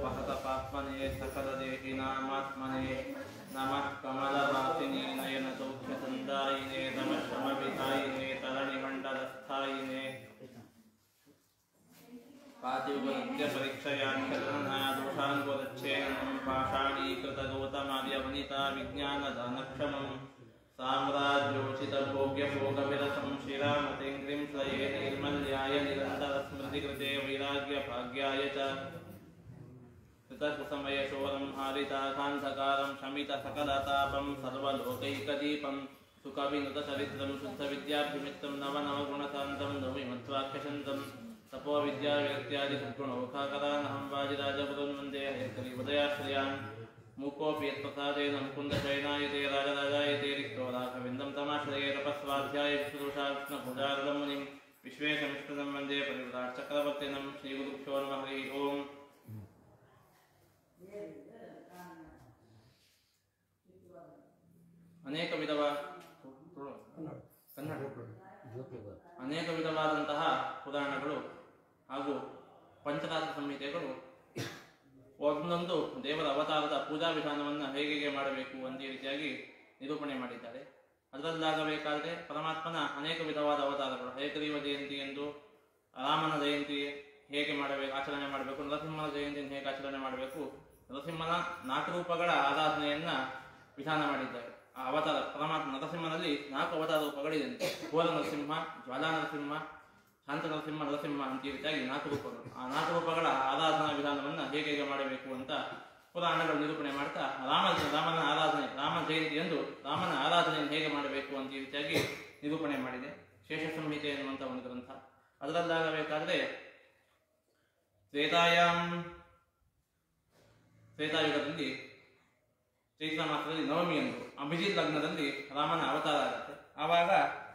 उपहतपात्मने सकलदेहिनामात्मने नमः कमलवासिने नयनसौख्यसन्दायिने नमः श्रमविधायिने तरणिमण्डलस्थायिने पातिवृत्यपरीक्षयाख्यदोषान्वदच्छेदनं पाषाणीकृतगौतमार्यवनिता विज्ञानदानक्षमम् साम्राज्योचितभोग्यभोगविरसं श्रीरामतेङ्ग्रिं श्रये निर्मल्याय निरन्तरस्मृतिकृते वैराग्यभाग्याय च कृतकुसमयशोरं हारिताकान्धकारं शमितसकलतापं सर्वलोकैकदीपं सुकविनुतचरित्रं शुद्धविद्याभिमित्रं नवनवगुणकान्तं नौमि मध्वाख्यशन्तं तपोविद्याव्यक्त्यादि सद्गुणौखाकरानहं वाजिराजगुरुन् वन्दे हयकरि उदयाश्रयान् मूकोऽपि यत्प्रसादेन मुकुन्दशयनायते राजराजायते रिक्तो राघवेन्दं तमाश्रये तपस्वाध्याय विष्णुदोषाकृष्णभुजारदं मुनिं विश्वेशमिष्टदं वन्दे परिव्राट् चक्रवर्तिनं श्रीगुरुभ्यो नमः हरिः ओम् ಅನೇಕ ವಿಧವಾದ ಕನ್ನಡ ಅನೇಕ ವಿಧವಾದಂತಹ ಪುರಾಣಗಳು ಹಾಗೂ ಪಂಚರಾತ್ರ ಸಂಹಿತೆಗಳು ಒಂದೊಂದು ದೇವರ ಅವತಾರದ ಪೂಜಾ ವಿಧಾನವನ್ನು ಹೇಗೆ ಹೇಗೆ ಮಾಡಬೇಕು ಅಂತ ಈ ರೀತಿಯಾಗಿ ನಿರೂಪಣೆ ಮಾಡಿದ್ದಾರೆ ಅದರಲ್ಲಾಗಬೇಕಾದರೆ ಪರಮಾತ್ಮನ ಅನೇಕ ವಿಧವಾದ ಅವತಾರಗಳು ಹಯಗ್ರೀವ ಜಯಂತಿ ಎಂದು ರಾಮನ ಜಯಂತಿ ಹೇಗೆ ಮಾಡಬೇಕು ಆಚರಣೆ ಮಾಡಬೇಕು ನರಸಿಂಹನ ಜಯಂತಿಯನ್ನು ಹೇಗೆ ಆಚರಣೆ ಮಾಡಬೇಕು ನರಸಿಂಹನ ನಾಲ್ಕು ರೂಪಗಳ ಆರಾಧನೆಯನ್ನ ವಿಧಾನ ಮಾಡಿದ್ದಾರೆ ಆ ಅವತಾರ ಪರಮಾತ್ಮ ನರಸಿಂಹನಲ್ಲಿ ನಾಲ್ಕು ಅವತಾರ ರೂಪಗಳಿದೆ ಘೋರ ನರಸಿಂಹ ಜ್ವಾಲಾ ನರಸಿಂಹ ಶಾಂತ ನರಸಿಂಹ ನರಸಿಂಹ ಅಂತ ಈ ರೀತಿಯಾಗಿ ನಾಲ್ಕು ರೂಪಗಳು ಆ ನಾಲ್ಕು ರೂಪಗಳ ಆರಾಧನಾ ವಿಧಾನವನ್ನ ಹೇಗೆ ಹೇಗೆ ಮಾಡಬೇಕು ಅಂತ ಪುರಾಣಗಳು ನಿರೂಪಣೆ ಮಾಡ್ತಾ ರಾಮ ರಾಮನ ಆರಾಧನೆ ರಾಮ ಜಯಂತಿ ಎಂದು ರಾಮನ ಆರಾಧನೆಯನ್ನು ಹೇಗೆ ಮಾಡಬೇಕು ಅಂತ ಈ ರೀತಿಯಾಗಿ ನಿರೂಪಣೆ ಮಾಡಿದೆ ಶೇಷ ಸಂಹಿತೆ ಎನ್ನುವಂಥ ಒಂದು ಗ್ರಂಥ ಅದರಲ್ಲಾಗಬೇಕಾದ್ರೆ ತ್ರೇತಾಯಾಮ್ ತ್ರೇತಾಯುಗದಲ್ಲಿ ಚೈತ್ರ ಮಾಸದಲ್ಲಿ ನವಮಿ ಎಂದು ಅಭಿಜಿತ್ ಲಗ್ನದಲ್ಲಿ ರಾಮನ ಅವತಾರ ಆಗುತ್ತೆ ಆವಾಗ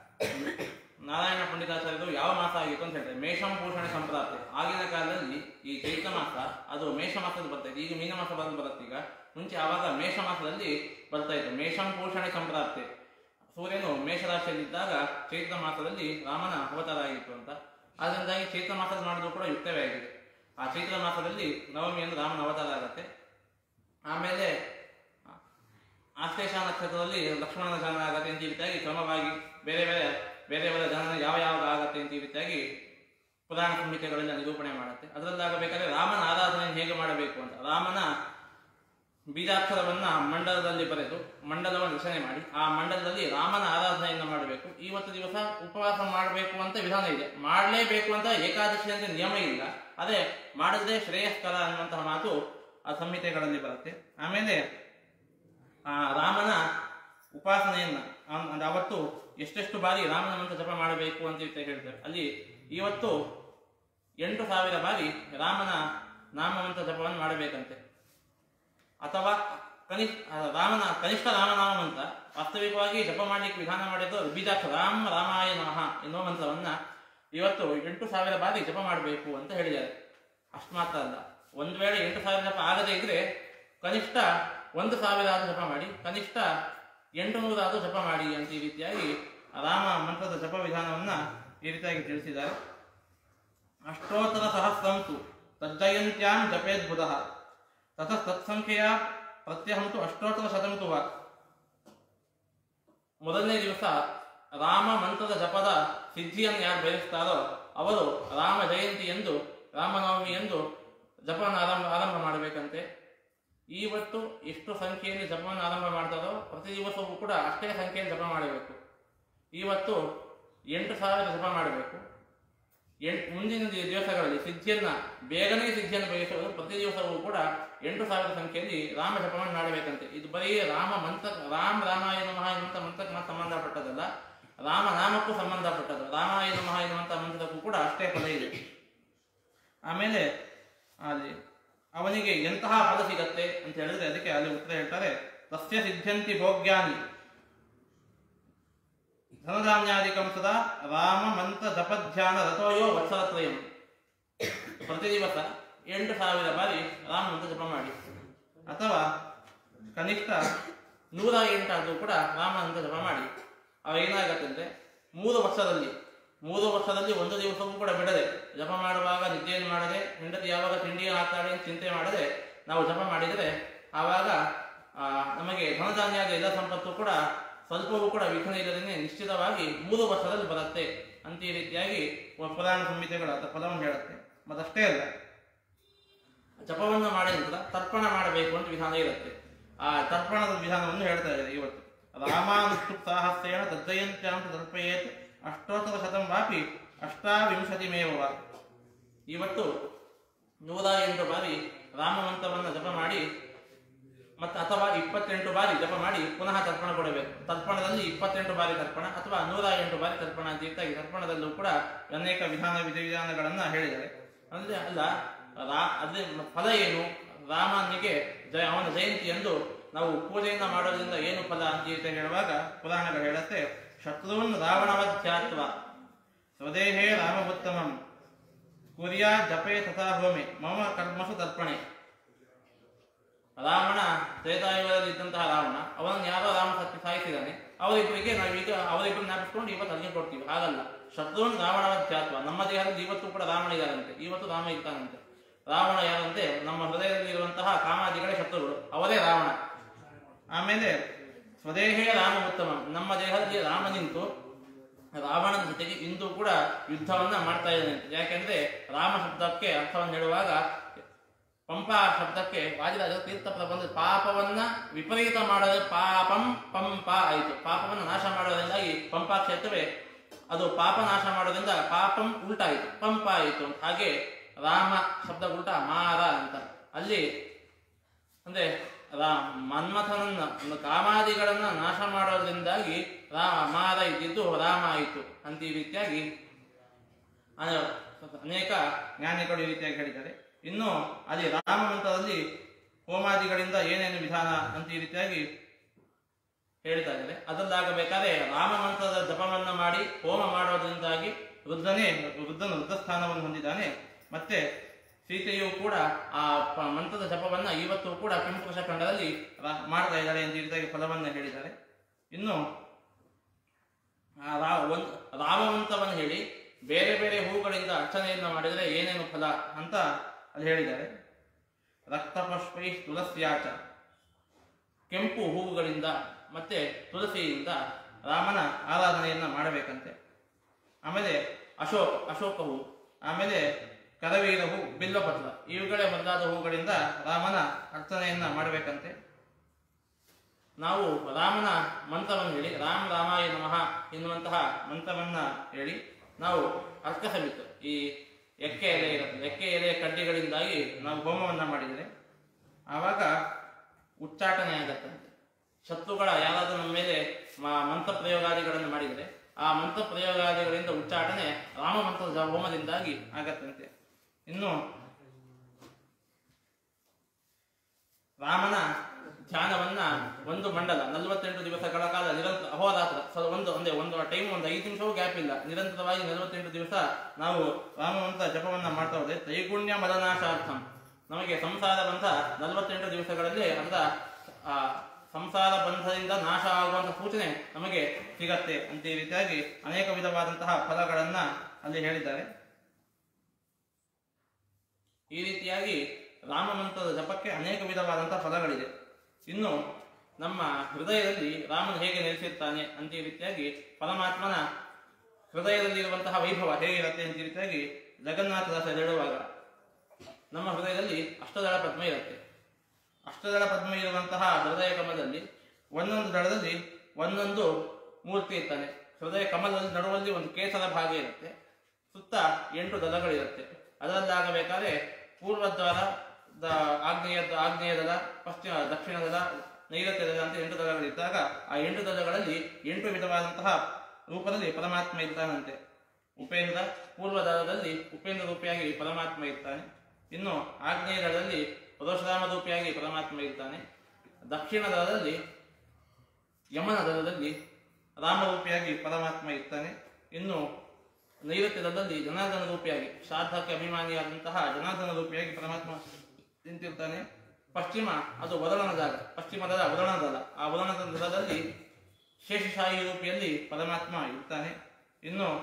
ನಾರಾಯಣ ಪಂಡಿತಾಚಾರ್ಯರು ಯಾವ ಮಾಸ ಆಗಿತ್ತು ಅಂತ ಹೇಳ್ತಾರೆ ಮೇಷಂ ಪೋಷಣೆ ಸಂಪ್ರಾಪ್ತಿ ಆಗಿನ ಕಾಲದಲ್ಲಿ ಈ ಚೈತ್ರ ಮಾಸ ಅದು ಮೇಷ ಮಾಸದಲ್ಲಿ ಬರ್ತಾ ಇತ್ತು ಈಗ ಮೀನ ಮಾಸ ಬಂದು ಬರುತ್ತೆ ಈಗ ಮುಂಚೆ ಆವಾಗ ಮೇಷ ಮಾಸದಲ್ಲಿ ಬರ್ತಾ ಇತ್ತು ಮೇಷಂ ಪೋಷಣೆ ಸಂಪ್ರಾಪ್ತಿ ಸೂರ್ಯನು ಮೇಷರಾಶಿಯಲ್ಲಿದ್ದಾಗ ಚೈತ್ರ ಮಾಸದಲ್ಲಿ ರಾಮನ ಅವತಾರ ಆಗಿತ್ತು ಅಂತ ಆದ್ರಿಂದಾಗಿ ಚೈತ್ರ ಮಾಸದಲ್ಲಿ ಮಾಡೋದು ಕೂಡ ಯುಕ್ತವೇ ಆಗಿದೆ ಆ ಚೈತ್ರ ಮಾಸದಲ್ಲಿ ನವಮಿಯನ್ನು ರಾಮನ ಅವತಾರ ಆಗುತ್ತೆ ಆಮೇಲೆ ಆಶ್ಲೇಷ ನಕ್ಷತ್ರದಲ್ಲಿ ಲಕ್ಷ್ಮಣನ ಜನನ ಆಗತ್ತೆ ಅಂತ ಈ ರೀತಿಯಾಗಿ ಕ್ರಮವಾಗಿ ಬೇರೆ ಬೇರೆ ಬೇರೆ ಬೇರೆ ಜನನ ಯಾವ ಯಾವಾಗ ಆಗತ್ತೆ ಅಂತ ಈ ರೀತಿಯಾಗಿ ಪುರಾಣ ಸಂಹಿತೆಗಳೆಲ್ಲ ನಿರೂಪಣೆ ಮಾಡುತ್ತೆ ಅದರಲ್ಲಾಗಬೇಕಾದ್ರೆ ರಾಮನ ಆರಾಧನೆ ಹೇಗೆ ಮಾಡಬೇಕು ಅಂತ ರಾಮನ ಬೀಜಾಕ್ಷರವನ್ನ ಮಂಡಲದಲ್ಲಿ ಬರೆದು ಮಂಡಲವನ್ನು ರಚನೆ ಮಾಡಿ ಆ ಮಂಡಲದಲ್ಲಿ ರಾಮನ ಆರಾಧನೆಯನ್ನು ಮಾಡಬೇಕು ಇವತ್ತು ದಿವಸ ಉಪವಾಸ ಮಾಡಬೇಕು ಅಂತ ವಿಧಾನ ಇದೆ ಮಾಡಲೇಬೇಕು ಅಂತ ಏಕಾದಶಿ ಅಂತ ನಿಯಮ ಇಲ್ಲ ಅದೇ ಮಾಡಿದ್ರೆ ಶ್ರೇಯಸ್ಕರ ಅನ್ನುವಂತಹ ಮಾತು ಆ ಸಂಹಿತೆಗಳಲ್ಲಿ ಬರುತ್ತೆ ಆಮೇಲೆ ಆ ರಾಮನ ಉಪಾಸನೆಯನ್ನ ಅನ್- ಅಂದ್ರೆ ಅವತ್ತು ಎಷ್ಟೆಷ್ಟು ಬಾರಿ ರಾಮನ ಮಂತ್ರ ಜಪ ಮಾಡಬೇಕು ಅಂತ ರೀತಿ ಹೇಳ್ತಾರೆ ಅಲ್ಲಿ ಇವತ್ತು ಎಂಟು ಸಾವಿರ ಬಾರಿ ರಾಮನ ನಾಮ ಮಂತ್ರ ಜಪವನ್ನು ಮಾಡಬೇಕಂತೆ ಅಥವಾ ಕನಿಷ್ಠ ಆ, ರಾಮನ ಕನಿಷ್ಠ ರಾಮನಾಮ ಮಂತ್ರ ವಾಸ್ತವಿಕವಾಗಿ ಜಪ ಮಾಡಲಿಕ್ಕೆ ವಿಧಾನ ಮಾಡಿದ್ದು ಬೀಜಾಕ್ಷ ರಾಮ ರಾಮಾಯ ನಮಃ ಎನ್ನುವ ಮಂತ್ರವನ್ನ ಇವತ್ತು ಎಂಟು ಸಾವಿರ ಬಾರಿ ಜಪ ಮಾಡಬೇಕು ಅಂತ ಹೇಳಿದ್ದಾರೆ ಅಷ್ಟು ಮಾತ್ರ ಅಲ್ಲ ಒಂದು ವೇಳೆ ಎಂಟು ಸಾವಿರ ಜಪ ಆಗದೇ ಇದ್ರೆ ಕನಿಷ್ಠ ಒಂದು ಸಾವಿರ ಆದ್ರೂ ಜಪ ಮಾಡಿ ಕನಿಷ್ಠ ಎಂಟು ನೂರಾದ್ರೂ ಜಪ ಮಾಡಿ ಅಂತ ಈ ರೀತಿಯಾಗಿ ರಾಮ ಮಂತ್ರದ ಜಪ ವಿಧಾನವನ್ನ ಈ ರೀತಿಯಾಗಿ ತಿಳಿಸಿದ್ದಾರೆ ಅಷ್ಟೋತ್ತರ ಸಹಸ್ರಂತು ತಜ್ಜಯಂತ್ಯಾಂ ಜಪೇದ್ಬುಧ ತತ ತತ್ಸಂಖ್ಯೆಯ ಪ್ರತ್ಯಹಂತು ಅಷ್ಟೋತ್ತರ ಶತಂತು ವಾ ಮೊದಲನೇ ದಿವಸ ರಾಮ ಮಂತ್ರದ ಜಪದ ಸಿದ್ಧಿಯನ್ನು ಯಾರು ಬಯಸ್ತಾರೋ ಅವರು ರಾಮ ಜಯಂತಿ ಎಂದು ರಾಮನವಮಿ ಎಂದು ಜಪವನ್ನು ಆರಂಭ ಆರಂಭ ಮಾಡಬೇಕಂತೆ ಇವತ್ತು ಎಷ್ಟು ಸಂಖ್ಯೆಯಲ್ಲಿ ಜಪವನ್ನು ಆರಂಭ ಮಾಡ್ತಾರೋ ಪ್ರತಿ ದಿವಸವೂ ಕೂಡ ಅಷ್ಟೇ ಸಂಖ್ಯೆಯಲ್ಲಿ ಜಪ ಮಾಡಬೇಕು ಇವತ್ತು ಎಂಟು ಸಾವಿರ ಜಪ ಮಾಡಬೇಕು ಎಂಟು ಮುಂದಿನ ದಿ- ದಿವಸಗಳಲ್ಲಿ ಸಿದ್ಧಿಯನ್ನ ಬೇಗನೆ ಸಿದ್ಧಿಯನ್ನು ಬಯಸುವುದು ಪ್ರತಿ ದಿವಸವೂ ಕೂಡ ಎಂಟು ಸಾವಿರ ಸಂಖ್ಯೆಯಲ್ಲಿ ರಾಮ ಜಪವನ್ನು ಮಾಡಬೇಕಂತೆ ಇದು ಬರೀ ರಾಮ ಮಂತ್ರ ರಾಮ ರಾಮಾಯ ನಮಃ ಎನ್ನುವಂಥ ಮಂತ್ರಕ್ಕೆ ಮಾತ್ರ ಸಂಬಂಧಪಟ್ಟದಲ್ಲ ರಾಮ ನಾಮಕ್ಕೂ ಸಂಬಂಧಪಟ್ಟದ್ದು ರಾಮಾಯ ನಮಃ ಎನ್ನುವಂಥ ಮಂತ್ರಕ್ಕೂ ಕೂಡ ಅಷ್ಟೇ ಫಲ ಇದೆ ಆಮೇಲೆ ಅಲ್ಲಿ ಅವನಿಗೆ ಎಂತಹ ಫಲ ಸಿಗತ್ತೆ ಅಂತ ಹೇಳಿದ್ರೆ ಅದಕ್ಕೆ ಅಲ್ಲಿ ಉತ್ತರ ಹೇಳ್ತಾರೆ ತಸ್ಯ ಸಿದ್ಧಂತಿ ಭೋಗ್ಯಾನಿ ಧನಧಾನ್ಯಾದಿಕಂ ಸದಾ ರಾಮ ಮಂತ್ರ ಜಪಧ್ಯಾನ ರಥೋಯೋ ವತ್ಸರತ್ರಯಂ ಪ್ರತಿ ದಿವಸ ಎಂಟು ಸಾವಿರ ಬಾರಿ ರಾಮ ಮಂತ್ರ ಜಪ ಮಾಡಿ ಅಥವಾ ಕನಿಷ್ಠ ನೂರ ಎಂಟಾದರೂ ಕೂಡ ರಾಮ ಮಂತ್ರ ಜಪ ಮಾಡಿ ಅವ ಏನಾಗತ್ತೆ ಅಂದ್ರೆ ಮೂರು ವರ್ಷದಲ್ಲಿ ಮೂರು ವರ್ಷದಲ್ಲಿ ಒಂದು ದಿವಸವೂ ಕೂಡ ಬಿಡದೆ ಜಪ ಮಾಡುವಾಗ ನಿದ್ದೆಯನ್ನು ಮಾಡದೆ ಹೆಂಡತಿ ಯಾವಾಗ ತಿಂಡಿಯನ್ನು ಹಾಕ್ತಾಳೆ ಅಂತ ಚಿಂತೆ ಮಾಡದೆ ನಾವು ಜಪ ಮಾಡಿದರೆ ಆವಾಗ ಆ, ನಮಗೆ ಧನಧಾನ್ಯಾದ ಎಲ್ಲ ಸಂಪತ್ತು ಕೂಡ ಸ್ವಲ್ಪವೂ ಕೂಡ ವಿಘ್ನ ಇಲ್ಲದೇ ನಿಶ್ಚಿತವಾಗಿ ಮೂರು ವರ್ಷದಲ್ಲಿ ಬರುತ್ತೆ ಅಂತ ಈ ರೀತಿಯಾಗಿ ಪುರಾಣ ಸಂಹಿತೆಗಳ ಫಲವನ್ನು ಹೇಳುತ್ತೆ ಮತ್ತಷ್ಟೇ ಅಲ್ಲ ಜಪವನ್ನು ಮಾಡಿದ ನಂತರ ತರ್ಪಣ ಮಾಡಬೇಕು ಅಂತ ವಿಧಾನ ಇರುತ್ತೆ ಆ ತರ್ಪಣದ ವಿಧಾನವನ್ನು ಹೇಳ್ತಾ ಇದ್ದಾರೆ ಇವತ್ತು ರಾಮಾನುಷ್ಠು ಸಾಹಸ್ರೇಣ ತರ್ಜಯಂತ್ಯಾಂತ ತರ್ಪಯೇತ್ ಅಷ್ಟೋತ್ತರ ಶತಂ ವಾಪಿ ಅಷ್ಟಾವಿಂಶತಿ ಮೇವ ಇವತ್ತು ನೂರ ಎಂಟು ಬಾರಿ ರಾಮಮಂತ್ರವನ್ನು ಜಪ ಮಾಡಿ ಮತ್ತು ಅಥವಾ ಇಪ್ಪತ್ತೆಂಟು ಬಾರಿ ಜಪ ಮಾಡಿ ಪುನಃ ತರ್ಪಣ ಕೊಡಬೇಕು ತರ್ಪಣದಲ್ಲಿ ಇಪ್ಪತ್ತೆಂಟು ಬಾರಿ ತರ್ಪಣ ಅಥವಾ ನೂರ ಎಂಟು ಬಾರಿ ತರ್ಪಣ ಅಂತ ಇರ್ತಾಗಿ ತರ್ಪಣದಲ್ಲೂ ಕೂಡ ಅನೇಕ ವಿಧಾನ ವಿಧಿವಿಧಾನಗಳನ್ನ ಹೇಳಿದ್ದಾರೆ ಅಂದ್ರೆ ಅಲ್ಲ ರಾ ಅದೇ ಫಲ ಏನು ರಾಮನಿಗೆ ಜಯ ಅವನ ಜಯಂತಿಯಂದು ನಾವು ಪೂಜೆಯನ್ನ ಮಾಡೋದ್ರಿಂದ ಏನು ಫಲ ಅಂತ ಈ ರೀತಿ ಹೇಳುವಾಗ ಪುರಾಣಗಳು ಹೇಳುತ್ತೆ ಶತ್ರುನ್ ರಾವಣವಧ್ಯಾತ್ವ ಸ್ವದೇಹೇ ರಾಮವುತ್ತಮಂ ಕುರ್ಯಾ ಜಪೇ ತಥಾ ಹೋಮೆ ಮಮ ಕರ್ಮಸು ತರ್ಪಣೆ ರಾವಣ ತ್ರೇತಾಯುಗದಲ್ಲಿ ಇದ್ದಂತಹ ರಾವಣ ಅವನನ್ನು ಯಾರೋ ರಾಮ ಸತ್ಯ ಸಾಯಿಸಿದಾನೆ ಅವರಿಬ್ಬರಿಗೆ ನಾವೀಗ ಅವರಿಬ್ಬರು ಜ್ಞಾಪಿಸ್ಕೊಂಡು ಇವತ್ತು ಅಲ್ಲಿಗೆ ಕೊಡ್ತೀವಿ ಹಾಗಲ್ಲ ಶತ್ರುನ್ ರಾವಣ ಧ್ಯಾತ್ವ ನಮ್ಮ ದೇಹದಲ್ಲಿ ಇವತ್ತು ಕೂಡ ರಾವಣ ಇದ್ದಾರಂತೆ ಇವತ್ತು ರಾಮ ಇರ್ತಾನಂತೆ ರಾವಣ ಯಾರಂತೆ ನಮ್ಮ ಹೃದಯದಲ್ಲಿ ಇರುವಂತಹ ಕಾಮಾದಿಗಳೇ ಶತ್ರುಗಳು ಅವರೇ ರಾವಣ ಆಮೇಲೆ ಸ್ವದೇಹೇ ರಾಮ ಉತ್ತಮ ನಮ್ಮ ದೇಹದಲ್ಲಿ ರಾಮ ನಿಂತು ರಾವಣನ ಜೊತೆಗೆ ಇಂದು ಕೂಡ ಯುದ್ಧವನ್ನ ಮಾಡ್ತಾ ಇದ್ದಾನೆ ಯಾಕೆಂದ್ರೆ ರಾಮ ಶಬ್ದಕ್ಕೆ ಅರ್ಥವನ್ನು ಹೇಳುವಾಗ ಪಂಪ ಶಬ್ದಕ್ಕೆ ವಾದಿರಾಜ ತೀರ್ಥ ಪ್ರಬಂಧ ಪಾಪವನ್ನ ವಿಪರೀತ ಮಾಡದೆ ಪಾಪಂ ಪಂಪ ಆಯಿತು ಪಾಪವನ್ನು ನಾಶ ಮಾಡೋದ್ರಿಂದಾಗಿ ಪಂಪ ಕ್ಷೇತ್ರವೇ ಅದು ಪಾಪ ನಾಶ ಮಾಡೋದ್ರಿಂದ ಪಾಪಂ ಉಲ್ಟಾಯಿತು ಪಂಪ ಆಯಿತು ಹಾಗೆ ರಾಮ ಶಬ್ದ ಉಲ್ಟ ಮಾರ ಅಂತ ಅಲ್ಲಿ ಅಂದ್ರೆ ರಾ ಮನ್ಮಥನನ್ನ ಒಂದು ಕಾಮಾದಿಗಳನ್ನ ನಾಶ ಮಾಡೋದ್ರಿಂದಾಗಿ ರಾಮ ಮಾರ ಇದ್ದಿದ್ದು ರಾಮ ಆಯಿತು ಅಂತ ಈ ರೀತಿಯಾಗಿ ಅನ- ಅನೇಕ ಜ್ಞಾನಿಗಳು ಈ ರೀತಿಯಾಗಿ ಹೇಳಿದ್ದಾರೆ ಇನ್ನು ಅಲ್ಲಿ ರಾಮ ಮಂತ್ರದಲ್ಲಿ ಹೋಮಾದಿಗಳಿಂದ ಏನೇನು ವಿಧಾನ ಅಂತ ಈ ರೀತಿಯಾಗಿ ಹೇಳ್ತಾ ಇದ್ದಾರೆ ಅದರಲ್ಲಾಗಬೇಕಾದ್ರೆ ರಾಮ ಮಂತ್ರದ ಜಪವನ್ನ ಮಾಡಿ ಹೋಮ ಮಾಡೋದ್ರಿಂದಾಗಿ ವೃದ್ಧನೇ ವೃದ್ಧನು ವೃದ್ಧ ಸ್ಥಾನವನ್ನು ಹೊಂದಿದ್ದಾನೆ ಮತ್ತೆ ಸೀತೆಯು ಕೂಡ ಆ ಪ- ಮಂತ್ರದ ಜಪವನ್ನ ಇವತ್ತು ಕೂಡ ಕೆಂಪುಕಶ ಖಂಡದಲ್ಲಿ ರಾ- ಮಾಡ್ತಾ ಇದ್ದಾರೆ ಅಂತ ಈ ರೀತಿಯಾಗಿ ಫಲವನ್ನ ಹೇಳಿದ್ದಾರೆ ಇನ್ನು ಆ ರಾ ಒಂದು ರಾಮವಂತವನ್ನು ಹೇಳಿ ಬೇರೆ ಬೇರೆ ಹೂಗಳಿಂದ ಅರ್ಚನೆಯನ್ನು ಮಾಡಿದರೆ ಏನೇನು ಫಲ ಅಂತ ಅಲ್ಲಿ ಹೇಳಿದ್ದಾರೆ ರಕ್ತಪುಷ್ಪೈ ತುಳಸಿಯಾಚ ಕೆಂಪು ಹೂವುಗಳಿಂದ ಮತ್ತೆ ತುಳಸಿಯಿಂದ ರಾಮನ ಆರಾಧನೆಯನ್ನ ಮಾಡಬೇಕಂತೆ ಆಮೇಲೆ ಅಶೋಕ ಅಶೋಕ ಹೂ ಆಮೇಲೆ ಕರವೀರ ಹೂ ಬಿಲ್ವಪತ್ರ ಇವುಗಳೇ ಮೊದಲಾದ ಹೂಗಳಿಂದ ರಾಮನ ಅರ್ಚನೆಯನ್ನ ಮಾಡಬೇಕಂತೆ ನಾವು ರಾಮನ ಮಂತ್ರವನ್ನು ಹೇಳಿ ರಾಮ ರಾಮಾಯ ನಮಃ ಎನ್ನುವಂತಹ ಮಂತ್ರವನ್ನ ಹೇಳಿ ನಾವು ಅರ್ಕಸಮಿತ್ತು ಈ ಎಕ್ಕೆ ಎಲೆ ಇರುತ್ತೆ ಎಕ್ಕೆ ಎಲೆಯ ಕಡ್ಡಿಗಳಿಂದಾಗಿ ನಾವು ಹೋಮವನ್ನ ಮಾಡಿದರೆ ಆವಾಗ ಉಚ್ಚಾಟನೆ ಆಗತ್ತಂತೆ ಶತ್ರುಗಳ ಯಾರಾದರೂ ನಮ್ಮ ಮೇಲೆ ಮ- ಮಂತ್ರ ಪ್ರಯೋಗಾದಿಗಳನ್ನು ಮಾಡಿದರೆ ಆ ಮಂತ್ರ ಪ್ರಯೋಗಾದಿಗಳಿಂದ ಉಚ್ಚಾಟನೆ ರಾಮ ಮಂತ್ರದ ಹೋಮದಿಂದಾಗಿ ಆಗತ್ತಂತೆ ಇನ್ನು ರಾಮನ ಧ್ಯಾನವನ್ನ ಒಂದು ಮಂಡಲ ನಲವತ್ತೆಂಟು ದಿವಸಗಳ ಕಾಲ ನಿರಂತರ ಅಹೋರಾತ್ರ ಸೊ ಒಂದು ಒಂದೇ ಒಂದು ಟೈಮ್ ಒಂದು ಐದು ನಿಮಿಷವೂ ಗ್ಯಾಪ್ ಇಲ್ಲ ನಿರಂತರವಾಗಿ ನಲವತ್ತೆಂಟು ದಿವಸ ನಾವು ರಾಮವಂತ ಜಪವನ್ನ ಮಾಡ್ತಾ ಹೋದ್ರೆ ತ್ರೈಗುಣ್ಯ ಮಲನಾಶಾರ್ಥಂ ನಮಗೆ ಸಂಸಾರ ಬಂಧ ನಲವತ್ತೆಂಟು ದಿವಸಗಳಲ್ಲಿ ಅದರ ಆ ಸಂಸಾರ ಬಂಧದಿಂದ ನಾಶ ಆಗುವಂತಹ ಸೂಚನೆ ನಮಗೆ ಸಿಗತ್ತೆ ಅಂತ ಈ ರೀತಿಯಾಗಿ ಅನೇಕ ವಿಧವಾದಂತಹ ಫಲಗಳನ್ನ ಅಲ್ಲಿ ಹೇಳಿದ್ದಾರೆ ಈ ರೀತಿಯಾಗಿ ರಾಮಮಂತ್ರದ ಜಪಕ್ಕೆ ಅನೇಕ ವಿಧವಾದಂತಹ ಫಲಗಳಿದೆ ಇನ್ನು ನಮ್ಮ ಹೃದಯದಲ್ಲಿ ರಾಮನು ಹೇಗೆ ನೆಲೆಸಿರ್ತಾನೆ ಅಂತ ಈ ರೀತಿಯಾಗಿ ಪರಮಾತ್ಮನ ಹೃದಯದಲ್ಲಿ ಇರುವಂತಹ ವೈಭವ ಹೇಗಿರುತ್ತೆ ಅಂತ ಈ ರೀತಿಯಾಗಿ ಜಗನ್ನಾಥದಾಸ ಹೇಳುವಾಗ ನಮ್ಮ ಹೃದಯದಲ್ಲಿ ಅಷ್ಟದಳ ಪದ್ಮ ಇರುತ್ತೆ ಅಷ್ಟದಳ ಪದ್ಮ ಇರುವಂತಹ ಹೃದಯ ಕಮಲದಲ್ಲಿ ಒಂದೊಂದು ದಳದಲ್ಲಿ ಒಂದೊಂದು ಮೂರ್ತಿ ಇರ್ತಾನೆ ಹೃದಯ ಕಮಲದಲ್ಲಿ ನಡುವಲ್ಲಿ ಒಂದು ಕೇಸರ ಭಾಗ ಇರುತ್ತೆ ಸುತ್ತ ಎಂಟು ದಳಗಳಿರುತ್ತೆ ಅದರಲ್ಲಾಗಬೇಕಾದ್ರೆ ಪೂರ್ವದ್ವಾರ ದ ಆಗ್ನೇಯ ಆಗ್ನೇಯ ದಳ ಪಶ್ಚಿಮ ದಕ್ಷಿಣ ದಳ ನೈಋತ್ಯ ದಳ ಅಂತ ಎಂಟು ದಳಗಳಿದ್ದಾಗ ಆ ಎಂಟು ದಳಗಳಲ್ಲಿ ಎಂಟು ವಿಧವಾದಂತಹ ರೂಪದಲ್ಲಿ ಪರಮಾತ್ಮ ಇರ್ತಾನಂತೆ ಉಪೇಂದ್ರ ಪೂರ್ವ ದಳದಲ್ಲಿ ಉಪೇಂದ್ರ ರೂಪಿಯಾಗಿ ಪರಮಾತ್ಮ ಇರ್ತಾನೆ ಇನ್ನು ಆಗ್ನೇಯ ದಳದಲ್ಲಿ ಪರಶುರಾಮ ರೂಪಿಯಾಗಿ ಪರಮಾತ್ಮ ಇರ್ತಾನೆ ದಕ್ಷಿಣ ದಳದಲ್ಲಿ ಯಮನ ದಳದಲ್ಲಿ ರಾಮರೂಪಿಯಾಗಿ ಪರಮಾತ್ಮ ಇರ್ತಾನೆ ಇನ್ನು ನೈಋತ್ಯ ದಳದಲ್ಲಿ ಜನಾರ್ದನ ರೂಪಿಯಾಗಿ ಶ್ರಾದ್ದಕ್ಕೆ ಅಭಿಮಾನಿಯಾದಂತಹ ಜನಾರ್ದನ ರೂಪಿಯಾಗಿ ಪರಮಾತ್ಮ ನಿಂತಿರ್ತಾನೆ ಪಶ್ಚಿಮ ಅದು ವರುಣನ ಜಾಗ ಪಶ್ಚಿಮದ ವರುಣ ದಳ ಆ ವರುಣದ ದಳದಲ್ಲಿ ಶೇಷಶಾಹಿ ರೂಪಿಯಲ್ಲಿ ಪರಮಾತ್ಮ ಇರ್ತಾನೆ ಇನ್ನು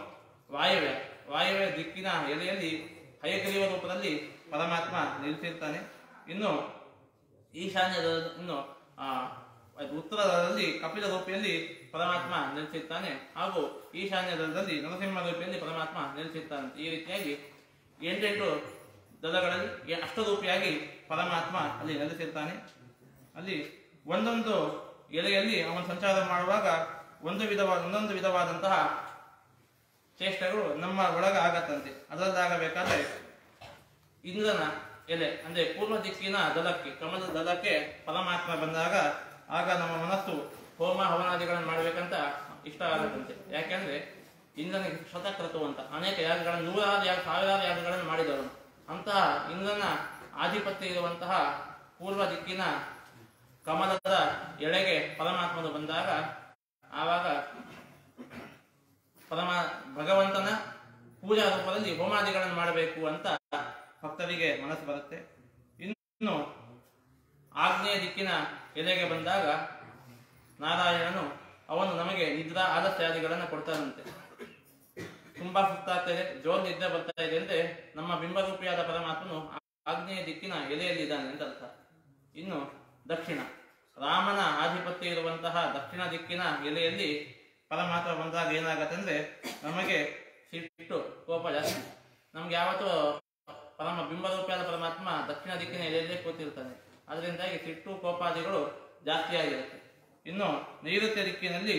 ವಾಯುವ್ಯ ವಾಯುವ್ಯ ದಿಕ್ಕಿನ ಎಲೆಯಲ್ಲಿ ಹಯಗ್ರೀವ ರೂಪದಲ್ಲಿ ಪರಮಾತ್ಮ ನಿಲ್ಲಿಸಿರ್ತಾನೆ ಇನ್ನು ಈಶಾನ್ಯದ ಇನ್ನು ಆ ಅದು ಉತ್ತರದಲ್ಲಿ ಕಪಿಲ ರೂಪಿಯಲ್ಲಿ ಪರಮಾತ್ಮ ನೆಲೆಸಿರ್ತಾನೆ ಹಾಗೂ ಈಶಾನ್ಯದಲ್ಲಿ ನರಸಿಂಹ ರೂಪಿಯಲ್ಲಿ ಪರಮಾತ್ಮ ನೆಲೆಸಿರ್ತಾನೆ ಈ ರೀತಿಯಾಗಿ ಎಂಟೆಂಟು ದಳಗಳಲ್ಲಿ ಎ- ಅಷ್ಟರೂಪಿಯಾಗಿ ಪರಮಾತ್ಮ ಅಲ್ಲಿ ನೆಲೆಸಿರ್ತಾನೆ ಅಲ್ಲಿ ಒಂದೊಂದು ಎಲೆಯಲ್ಲಿ ಅವನು ಸಂಚಾರ ಮಾಡುವಾಗ ಒಂದು ವಿಧವಾದ ಒಂದೊಂದು ವಿಧವಾದಂತಹ ಚೇಷ್ಟೆಗಳು ನಮ್ಮ ಒಳಗ ಆಗತ್ತಂತೆ ಅದರಲ್ಲಾಗಬೇಕಾದ್ರೆ ಇಂದ್ರನ ಎಲೆ ಅಂದ್ರೆ ಪೂರ್ವ ದಿಕ್ಕಿನ ದಲಕ್ಕೆ ಕಮಲದ ದಲಕ್ಕೆ ಪರಮಾತ್ಮ ಬಂದಾಗ ಆಗ ನಮ್ಮ ಮನಸ್ಸು ಹೋಮ ಹವನಾದಿಗಳನ್ನು ಮಾಡ್ಬೇಕಂತ ಇಷ್ಟ ಆಗತ್ತಂತೆ ಯಾಕೆಂದ್ರೆ ಇಂದ್ರನಿಗೆ ಶತಕ್ರತು ಅಂತ ಅನೇಕ ಯಾಗಗಳನ್ನು ನೂರಾರು ಯಾಗ ಸಾವಿರಾರು ಯಾಗಗಳನ್ನು ಮಾಡಿದವನು ಅಂತಹ ಇಂದ್ರನ ಆಧಿಪತ್ಯ ಇರುವಂತಹ ಪೂರ್ವ ದಿಕ್ಕಿನ ಕಮಲದ ಎಳೆಗೆ ಪರಮಾತ್ಮನು ಬಂದಾಗ ಆವಾಗ ಪರಮ ಭಗವಂತನ ಪೂಜಾ ರೂಪದಲ್ಲಿ ಹೋಮಾದಿಗಳನ್ನು ಮಾಡಬೇಕು ಅಂತ ಭಕ್ತರಿಗೆ ಮನಸ್ಸು ಬರುತ್ತೆ ಇನ್ನು ಆಗ್ನೇಯ ದಿಕ್ಕಿನ ಎಲೆಗೆ ಬಂದಾಗ ನಾರಾಯಣನು ಅವನು ನಮಗೆ ನಿದ್ರಾ ಆಲಸ್ಯಾದಿಗಳನ್ನು ಕೊಡ್ತಾನಂತೆ ತುಂಬಾ ಸುಸ್ತಾಗ್ತಾ ಇದೆ ಜೋರ್ ನಿದ್ದೆ ಬರ್ತಾ ಇದೆ ಅಂದ್ರೆ ನಮ್ಮ ಬಿಂಬರೂಪಿಯಾದ ಪರಮಾತ್ಮನು ಆಗ್ನೇಯ ದಿಕ್ಕಿನ ಎಲೆಯಲ್ಲಿ ಇದ್ದಾನೆ ಅಂತ ಅರ್ಥ ಇನ್ನು ದಕ್ಷಿಣ ರಾಮನ ಆಧಿಪತ್ಯ ಇರುವಂತಹ ದಕ್ಷಿಣ ದಿಕ್ಕಿನ ಎಲೆಯಲ್ಲಿ ಪರಮಾತ್ಮ ಬಂದಾಗ ಏನಾಗತ್ತೆ ಅಂದ್ರೆ ನಮಗೆ ಸಿಟ್ಟು ಕೋಪ ಜಾಸ್ತಿ ನಮ್ಗೆ ಯಾವತ್ತೂ ಪರಮ ಬಿಂಬರೂಪಿಯಾದ ಪರಮಾತ್ಮ ದಕ್ಷಿಣ ದಿಕ್ಕಿನ ಎಲೆಯಲ್ಲೇ ಕೂತಿರ್ತಾನೆ ಅದರಿಂದಾಗಿ ಸಿಟ್ಟು ಕೋಪಾದಿಗಳು ಜಾಸ್ತಿ ಆಗಿರುತ್ತೆ ಇನ್ನು ನೈಋತ್ಯ ದಿಕ್ಕಿನಲ್ಲಿ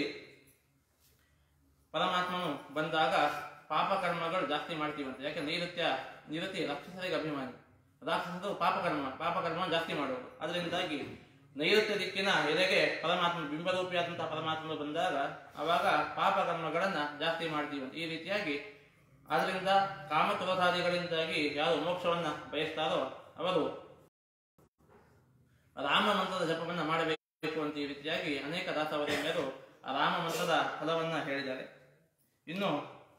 ಪರಮಾತ್ಮನು ಬಂದಾಗ ಪಾಪಕರ್ಮಗಳು ಜಾಸ್ತಿ ಮಾಡ್ತೀವಂತೆ ಯಾಕೆ ನೈಋತ್ಯ ನಿರತಿ ರಾಕ್ಷಸರಿಗೆ ಅಭಿಮಾನಿ ರಾಕ್ಷಸರು ಪಾಪಕರ್ಮ ಪಾಪಕರ್ಮ ಜಾಸ್ತಿ ಮಾಡುವರು ಅದರಿಂದಾಗಿ ನೈಋತ್ಯ ದಿಕ್ಕಿನ ಎಲೆಗೆ ಪರಮಾತ್ಮ ಬಿಂಬರೂಪಿಯಾದಂತಹ ಪರಮಾತ್ಮನು ಬಂದಾಗ ಅವಾಗ ಪಾಪಕರ್ಮಗಳನ್ನ ಜಾಸ್ತಿ ಮಾಡ್ತೀವಂತೆ ಈ ರೀತಿಯಾಗಿ ಆದ್ರಿಂದ ಕಾಮಕ್ರೋಧಾದಿಗಳಿಂದಾಗಿ ಯಾರು ಮೋಕ್ಷವನ್ನ ಬಯಸ್ತಾರೋ ಅವರು ರಾಮ ಮಂತ್ರದ ಜಪವನ್ನ ಮಾಡಬೇಕು ಅಂತ ಈ ರೀತಿಯಾಗಿ ಅನೇಕ ದಾಸವರೇಣ್ಯರು ಆ ರಾಮ ಮಂತ್ರದ ಫಲವನ್ನ ಹೇಳಿದ್ದಾರೆ ಇನ್ನು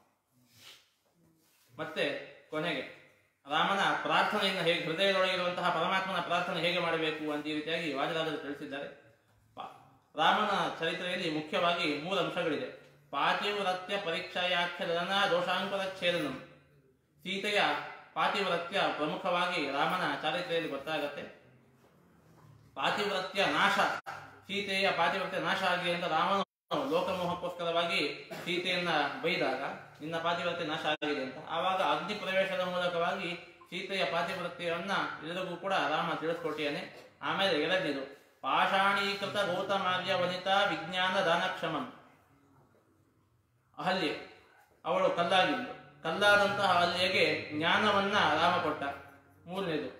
ಮತ್ತೆ ಕೊನೆಗೆ ರಾಮನ ಪ್ರಾರ್ಥನೆಯನ್ನು ಹೇಗೆ ಹೃದಯದೊಳಗಿರುವಂತಹ ಪರಮಾತ್ಮನ ಪ್ರಾರ್ಥನೆ ಹೇಗೆ ಮಾಡಬೇಕು ಅಂತ ಈ ರೀತಿಯಾಗಿ ವಾದಿರಾಜರು ತಿಳಿಸಿದ್ದಾರೆ ಪ- ರಾಮನ ಚರಿತ್ರೆಯಲ್ಲಿ ಮುಖ್ಯವಾಗಿ ಮೂರು ಅಂಶಗಳಿದೆ ಪಾತಿವ್ರತ್ಯ ಪರೀಕ್ಷಾಯಾಖ್ಯದನ ದೋಷಾಂಕುರಚ್ಛೇದನಂ ಸೀತೆಯ ಪಾತಿವ್ರತ್ಯ ಪ್ರಮುಖವಾಗಿ ರಾಮನ ಚಾರಿತ್ರೆಯಲ್ಲಿ ಗೊತ್ತಾಗತ್ತೆ ಪಾತಿವ್ರತ್ಯ ನಾಶ ಸೀತೆಯ ಪಾತಿವ್ರತ್ಯ ನಾಶ ಆಗಲಿ ಅಂತ ರಾಮನು ಲೋಕಮೋಹಕ್ಕೋಸ್ಕರವಾಗಿ ಸೀತೆಯನ್ನ ಬೈದಾಗ ನಿನ್ನ ಪಾತಿವ್ರತ್ಯ ನಾಶ ಆಗಿದೆ ಅಂತ ಆವಾಗ ಅಗ್ನಿ ಪ್ರವೇಶದ ಮೂಲಕವಾಗಿ ಸೀತೆಯ ಪಾತಿವ್ರತ್ಯವನ್ನ ಎಲ್ಲರಿಗೂ ಕೂಡ ರಾಮ ತಿಳಿಸ್ಕೊಟ್ಟಿಯಾನೆ ಆಮೇಲೆ ಎರಡನೇದು ಪಾಷಾಣೀಕೃತ ಗೌತಮಾರ್ಯ ವನಿತಾ ವಿಜ್ಞಾನ ದಾನಕ್ಷಮಂ ಅಹಲ್ಯೆ ಅವಳು ಕಲ್ಲಾಗಿದ್ದು ಕಲ್ಲಾದಂತಹ ಅಹಲ್ಯೆಗೆ ಜ್ಞಾನವನ್ನ ರಾಮ ಕೊಟ್ಟ ಮೂರನೇದು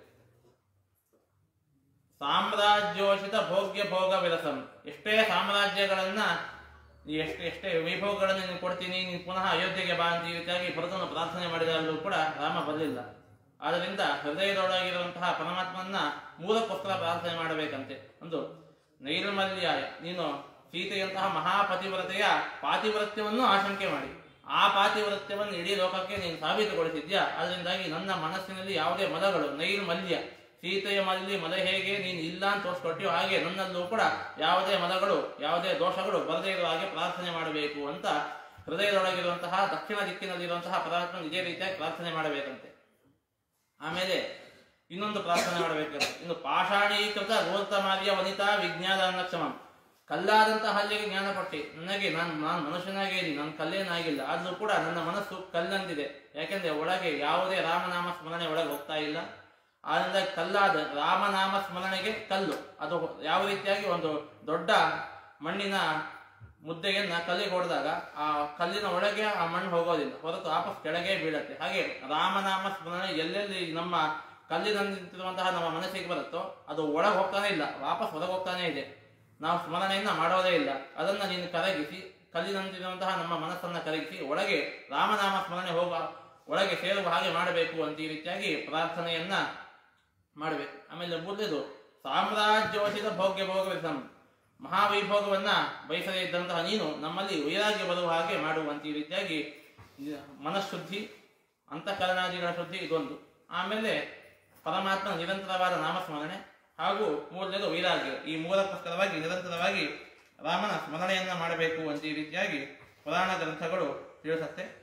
ಸಾಮ್ರಾಜ್ಯೋಷಿತ ಭೋಗ್ಯ ಭೋಗ ವಿರಸಂ ಎಷ್ಟೇ ಸಾಮ್ರಾಜ್ಯಗಳನ್ನ ನೀ ಎಷ್ಟೇ ಎಷ್ಟೇ ವೈಭವಗಳನ್ನು ನೀನು ಕೊಡ್ತೀನಿ ನೀನು ಪುನಃ ಅಯೋಧ್ಯೆಗೆ ಬಾ ಅಂತ ಈ ರೀತಿಯಾಗಿ ಭರತನು ಪ್ರಾರ್ಥನೆ ಮಾಡಿದಾಗಲೂ ಕೂಡ ರಾಮ ಬರಲಿಲ್ಲ ಆದ್ದರಿಂದ ಹೃದಯದೊಳಗಿರುವಂತಹ ಪರಮಾತ್ಮನ ಮೂಲಕ್ಕೋಸ್ಕರ ಪ್ರಾರ್ಥನೆ ಮಾಡಬೇಕಂತೆ ಒಂದು ನೈರ್ಮಲ್ಯ ನೀನು ಸೀತೆಯಂತಹ ಮಹಾಪತಿವ್ರತೆಯ ಪಾತಿವ್ರತ್ಯವನ್ನು ಆಶಂಕೆ ಮಾಡಿ ಆ ಪಾತಿವ್ರತ್ಯವನ್ನು ಇಡೀ ಲೋಕಕ್ಕೆ ನೀನು ಸಾಬೀತುಗೊಳಿಸಿದ್ಯಾ ಅದರಿಂದಾಗಿ ನನ್ನ ಮನಸ್ಸಿನಲ್ಲಿ ಯಾವುದೇ ಮಲಗಳು ನೈರ್ಮಲ್ಯ ಸೀತೆಯ ಮಲ್ಲಿ ಮಲ ಹೇಗೆ ನೀನು ಇಲ್ಲ ಅಂತ ತೋರಿಸ್ಕೊಟ್ಟಿಯೋ ಹಾಗೆ ನನ್ನಲ್ಲೂ ಕೂಡ ಯಾವುದೇ ಮಲಗಳು ಯಾವುದೇ ದೋಷಗಳು ಬರದೇ ಇರುವ ಹಾಗೆ ಪ್ರಾರ್ಥನೆ ಮಾಡಬೇಕು ಅಂತ ಹೃದಯದೊಳಗಿರುವಂತಹ ದಕ್ಷಿಣ ದಿಕ್ಕಿನಲ್ಲಿರುವಂತಹ ಪರಮಾತ್ಮ ಇದೇ ರೀತಿಯಾಗಿ ಪ್ರಾರ್ಥನೆ ಮಾಡಬೇಕಂತೆ ಆಮೇಲೆ ಇನ್ನೊಂದು ಪ್ರಾರ್ಥನೆ ಮಾಡಬೇಕಂತೆ ಇನ್ನು ಪಾಷಾಣೀಕೃತ ಗೋರ್ತಮಾರ್ಯ ವನಿತಾ ವಿಜ್ಞಾನ ಕ್ಷಮಂ ಕಲ್ಲಾದಂತಹ ಹಲ್ಲಿಗೆ ಜ್ಞಾನ ಕೊಟ್ಟಿ ನನಗೆ ನಾನು ನಾನು ಮನುಷ್ಯನಾಗೇ ಇದ್ದೀನಿ ನನ್ನ ಕಲ್ಲೇನಾಗಿಲ್ಲ ಆದ್ರೂ ಕೂಡ ನನ್ನ ಮನಸ್ಸು ಕಲ್ಲಂದಿದೆ ಯಾಕೆಂದ್ರೆ ಒಳಗೆ ಯಾವುದೇ ರಾಮನಾಮ ಸ್ಮರಣೆ ಒಳಗೆ ಹೋಗ್ತಾ ಇಲ್ಲ ಆದ್ರಿಂದ ಕಲ್ಲಾದ ರಾಮನಾಮ ಸ್ಮರಣೆಗೆ ಕಲ್ಲು ಅದು ಯಾವ ರೀತಿಯಾಗಿ ಒಂದು ದೊಡ್ಡ ಮಣ್ಣಿನ ಮುದ್ದೆಯನ್ನ ಕಲ್ಲಿಗೆ ಹೊಡೆದಾಗ ಆ ಕಲ್ಲಿನ ಒಳಗೆ ಆ ಮಣ್ಣು ಹೋಗೋದಿಲ್ಲ ಹೊರತು ವಾಪಸ್ ಕೆಳಗೆ ಬೀಳತ್ತೆ ಹಾಗೆ ರಾಮನಾಮ ಸ್ಮರಣೆ ಎಲ್ಲೆಲ್ಲಿ ನಮ್ಮ ಕಲ್ಲಿನಂತಿರುವಂತಹ ನಮ್ಮ ಮನಸ್ಸಿಗೆ ಬರುತ್ತೋ ಅದು ಒಳಗೆ ಹೋಗ್ತಾನೆ ಇಲ್ಲ ವಾಪಸ್ ಹೊರಗೆ ಹೋಗ್ತಾನೆ ಇದೆ ನಾವು ಸ್ಮರಣೆಯನ್ನ ಮಾಡೋದೇ ಇಲ್ಲ ಅದನ್ನ ನೀನು ಕರಗಿಸಿ ಕಲ್ಲಿನಂತಿರುವಂತಹ ನಮ್ಮ ಮನಸ್ಸನ್ನ ಕರಗಿಸಿ ಒಳಗೆ ರಾಮನಾಮ ಸ್ಮರಣೆ ಹೋಗುವ ಒಳಗೆ ಸೇರುವ ಹಾಗೆ ಮಾಡಬೇಕು ಅಂತ ಈ ರೀತಿಯಾಗಿ ಪ್ರಾರ್ಥನೆಯನ್ನ ಮಾಡಬೇಕು ಆಮೇಲೆ ಮೂರನೇದು ಸಾಮ್ರಾಜ್ಯೋಚಿತ ಭೋಗ್ಯ ಭೋಗವಿಧಂ ಮಹಾವೈಭೋಗವನ್ನ ಬಯಸದೇ ಇದ್ದಂತಹ ನೀನು ನಮ್ಮಲ್ಲಿ ವೈರಾಗ್ಯ ಬರುವ ಹಾಗೆ ಮಾಡುವಂತ ಈ ರೀತಿಯಾಗಿ ಮನಃಶುದ್ಧಿ ಅಂತಃಕರಣಾದಿಗಳ ಶುದ್ಧಿ ಇದೊಂದು ಆಮೇಲೆ ಪರಮಾತ್ಮ ನಿರಂತರವಾದ ನಾಮಸ್ಮರಣೆ ಹಾಗೂ ಮೂರನೇದು ವೈರಾಗ್ಯ ಈ ಮೂಲಕ್ಕೋಸ್ಕರವಾಗಿ ನಿರಂತರವಾಗಿ ರಾಮನ ಸ್ಮರಣೆಯನ್ನ ಮಾಡಬೇಕು ಅಂತ ಈ ರೀತಿಯಾಗಿ ಪುರಾಣ ಗ್ರಂಥಗಳು ತಿಳಿಸುತ್ತೆ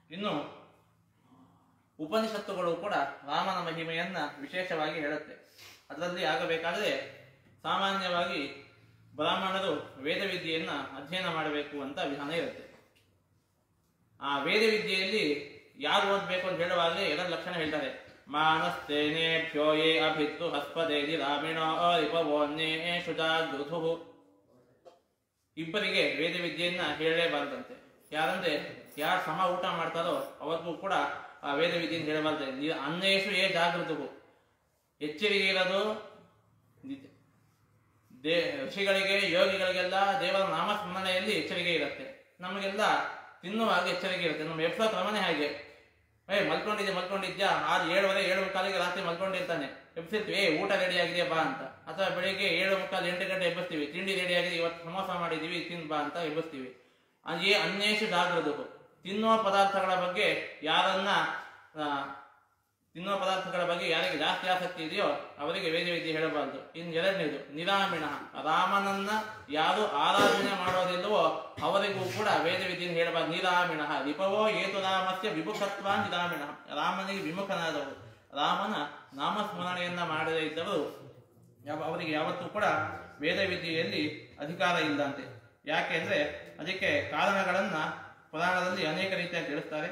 ಇನ್ನು ಉಪನಿಷತ್ತುಗಳು ಕೂಡ ರಾಮನ ಮಹಿಮೆಯನ್ನ ವಿಶೇಷವಾಗಿ ಹೇಳುತ್ತೆ ಅದರಲ್ಲಿ ಆಗಬೇಕಾದರೆ ಸಾಮಾನ್ಯವಾಗಿ ಬ್ರಾಹ್ಮಣರು ವೇದ ವಿದ್ಯೆಯನ್ನ ಅಧ್ಯಯನ ಮಾಡಬೇಕು ಅಂತ ವಿಧಾನ ಇರುತ್ತೆ ಆ ವೇದ ವಿದ್ಯೆಯಲ್ಲಿ ಯಾರು ಓದಬೇಕು ಅಂತ ಹೇಳುವಾಗಲೇ ಎರಡು ಲಕ್ಷಣ ಹೇಳ್ತಾರೆ ಮಾನಸ್ತೇನೇಭ್ಯೋ ಯೇ ಅಭಿತ್ತು ಹಸ್ಪದೇದಿ ರಾಮಿಣೋ ರಿಪವೋನ್ಯೇ ಶುಜಾಗೃಧು ಇಬ್ಬರಿಗೆ ವೇದ ವಿದ್ಯೆಯನ್ನ ಹೇಳಲೇಬಾರದಂತೆ ಯಾರಂದ್ರೆ ಯಾರು ಸಮ ಊಟ ಮಾಡ್ತಾರೋ ಅವರಿಗೂ ಕೂಡ ಆ ವೇದ ವಿದ್ಯೆಯನ್ನು ಹೇಳಬಾರ್ದು ನಿ- ಅನ್ನೇಶು ಏ ಜಾಗೃತವು ಎಚ್ಚರಿಕೆ ಇರೋದು ನಿಜ- ದೇ ಋಷಿಗಳಿಗೆ ಯೋಗಿಗಳಿಗೆಲ್ಲ ದೇವರ ನಾಮಸ್ಮರಣೆಯಲ್ಲಿ ಎಚ್ಚರಿಕೆ ಇರುತ್ತೆ ನಮಗೆಲ್ಲ ತಿನ್ನುವಾಗ ಎಚ್ಚರಿಕೆ ಇರುತ್ತೆ ನಮ್ಮ ಎಪ್ಸ ಕ್ರಮನೇ ಹಾಗೆ ಏ ಮಲ್ಕೊಂಡಿದ್ದೆ ಮಲ್ಕೊಂಡಿದ್ಯಾ ಆರು ಏಳುವರೆ ಏಳು ಮುಕ್ಕಾಲಿಗೆ ರಾತ್ರಿ ಮಲ್ಕೊಂಡಿರ್ತಾನೆ ಎಬ್ಸಿರ್ತೀವಿ ಏ ಊಟ ರೆಡಿ ಆಗಿದೆ ಬಾ ಅಂತ ಅಥವಾ ಬೆಳಿಗ್ಗೆ ಏಳು ಮುಕ್ಕಾಲು ಎಂಟು ಗಂಟೆ ಎಬ್ಬಿಸ್ತೀವಿ ತಿಂಡಿ ರೆಡಿ ಆಗಿದೆ ಇವತ್ತು ಸಮೋಸ ಮಾಡಿದೀವಿ ತಿನ್ ಬಾ ಅಂತ ಎಬ್ಬಿಸ್ತೀವಿ ಅದೇ ಅನ್ನೇಶು ಜಾಗೃತವು ತಿನ್ನುವ ಪದಾರ್ಥಗಳ ಬಗ್ಗೆ ಯಾರನ್ನ ಆ, ತಿನ್ನುವ ಪದಾರ್ಥಗಳ ಬಗ್ಗೆ ಯಾರಿಗೆ ಜಾಸ್ತಿ ಆಸಕ್ತಿ ಇದೆಯೋ ಅವರಿಗೆ ವೇದ ವಿದ್ಯೆ ಹೇಳಬಾರದು ಇನ್ನು ಎರಡನೇದು ನಿರಾಮಿಣ ರಾಮನನ್ನ ಯಾರು ಆರಾಧನೆ ಮಾಡೋದಿಲ್ಲವೋ ಅವರಿಗೂ ಕೂಡ ವೇದ ವಿದ್ಯೆಯನ್ನು ಹೇಳಬಾರದು ನಿರಾಮಿಣ ವಿಪವೋ ಏತು ರಾಮಸ್ಯ ವಿಮುಖತ್ವ ನಿರಾಮಿಣ ರಾಮನಿಗೆ ವಿಮುಖನಾದವರು ರಾಮನ ನಾಮಸ್ಮರಣೆಯನ್ನ ಮಾಡದೇ ಇದ್ದವರು ಯಾವ ಅವರಿಗೆ ಯಾವತ್ತೂ ಕೂಡ ವೇದ ವಿದ್ಯೆಯಲ್ಲಿ ಅಧಿಕಾರ ಇಲ್ಲ ಅಂತೆ ಯಾಕೆಂದ್ರೆ ಅದಕ್ಕೆ ಕಾರಣಗಳನ್ನ ಪುರಾಣದಲ್ಲಿ ಅನೇಕ ರೀತಿಯಾಗಿ ತಿಳಿಸ್ತಾರೆ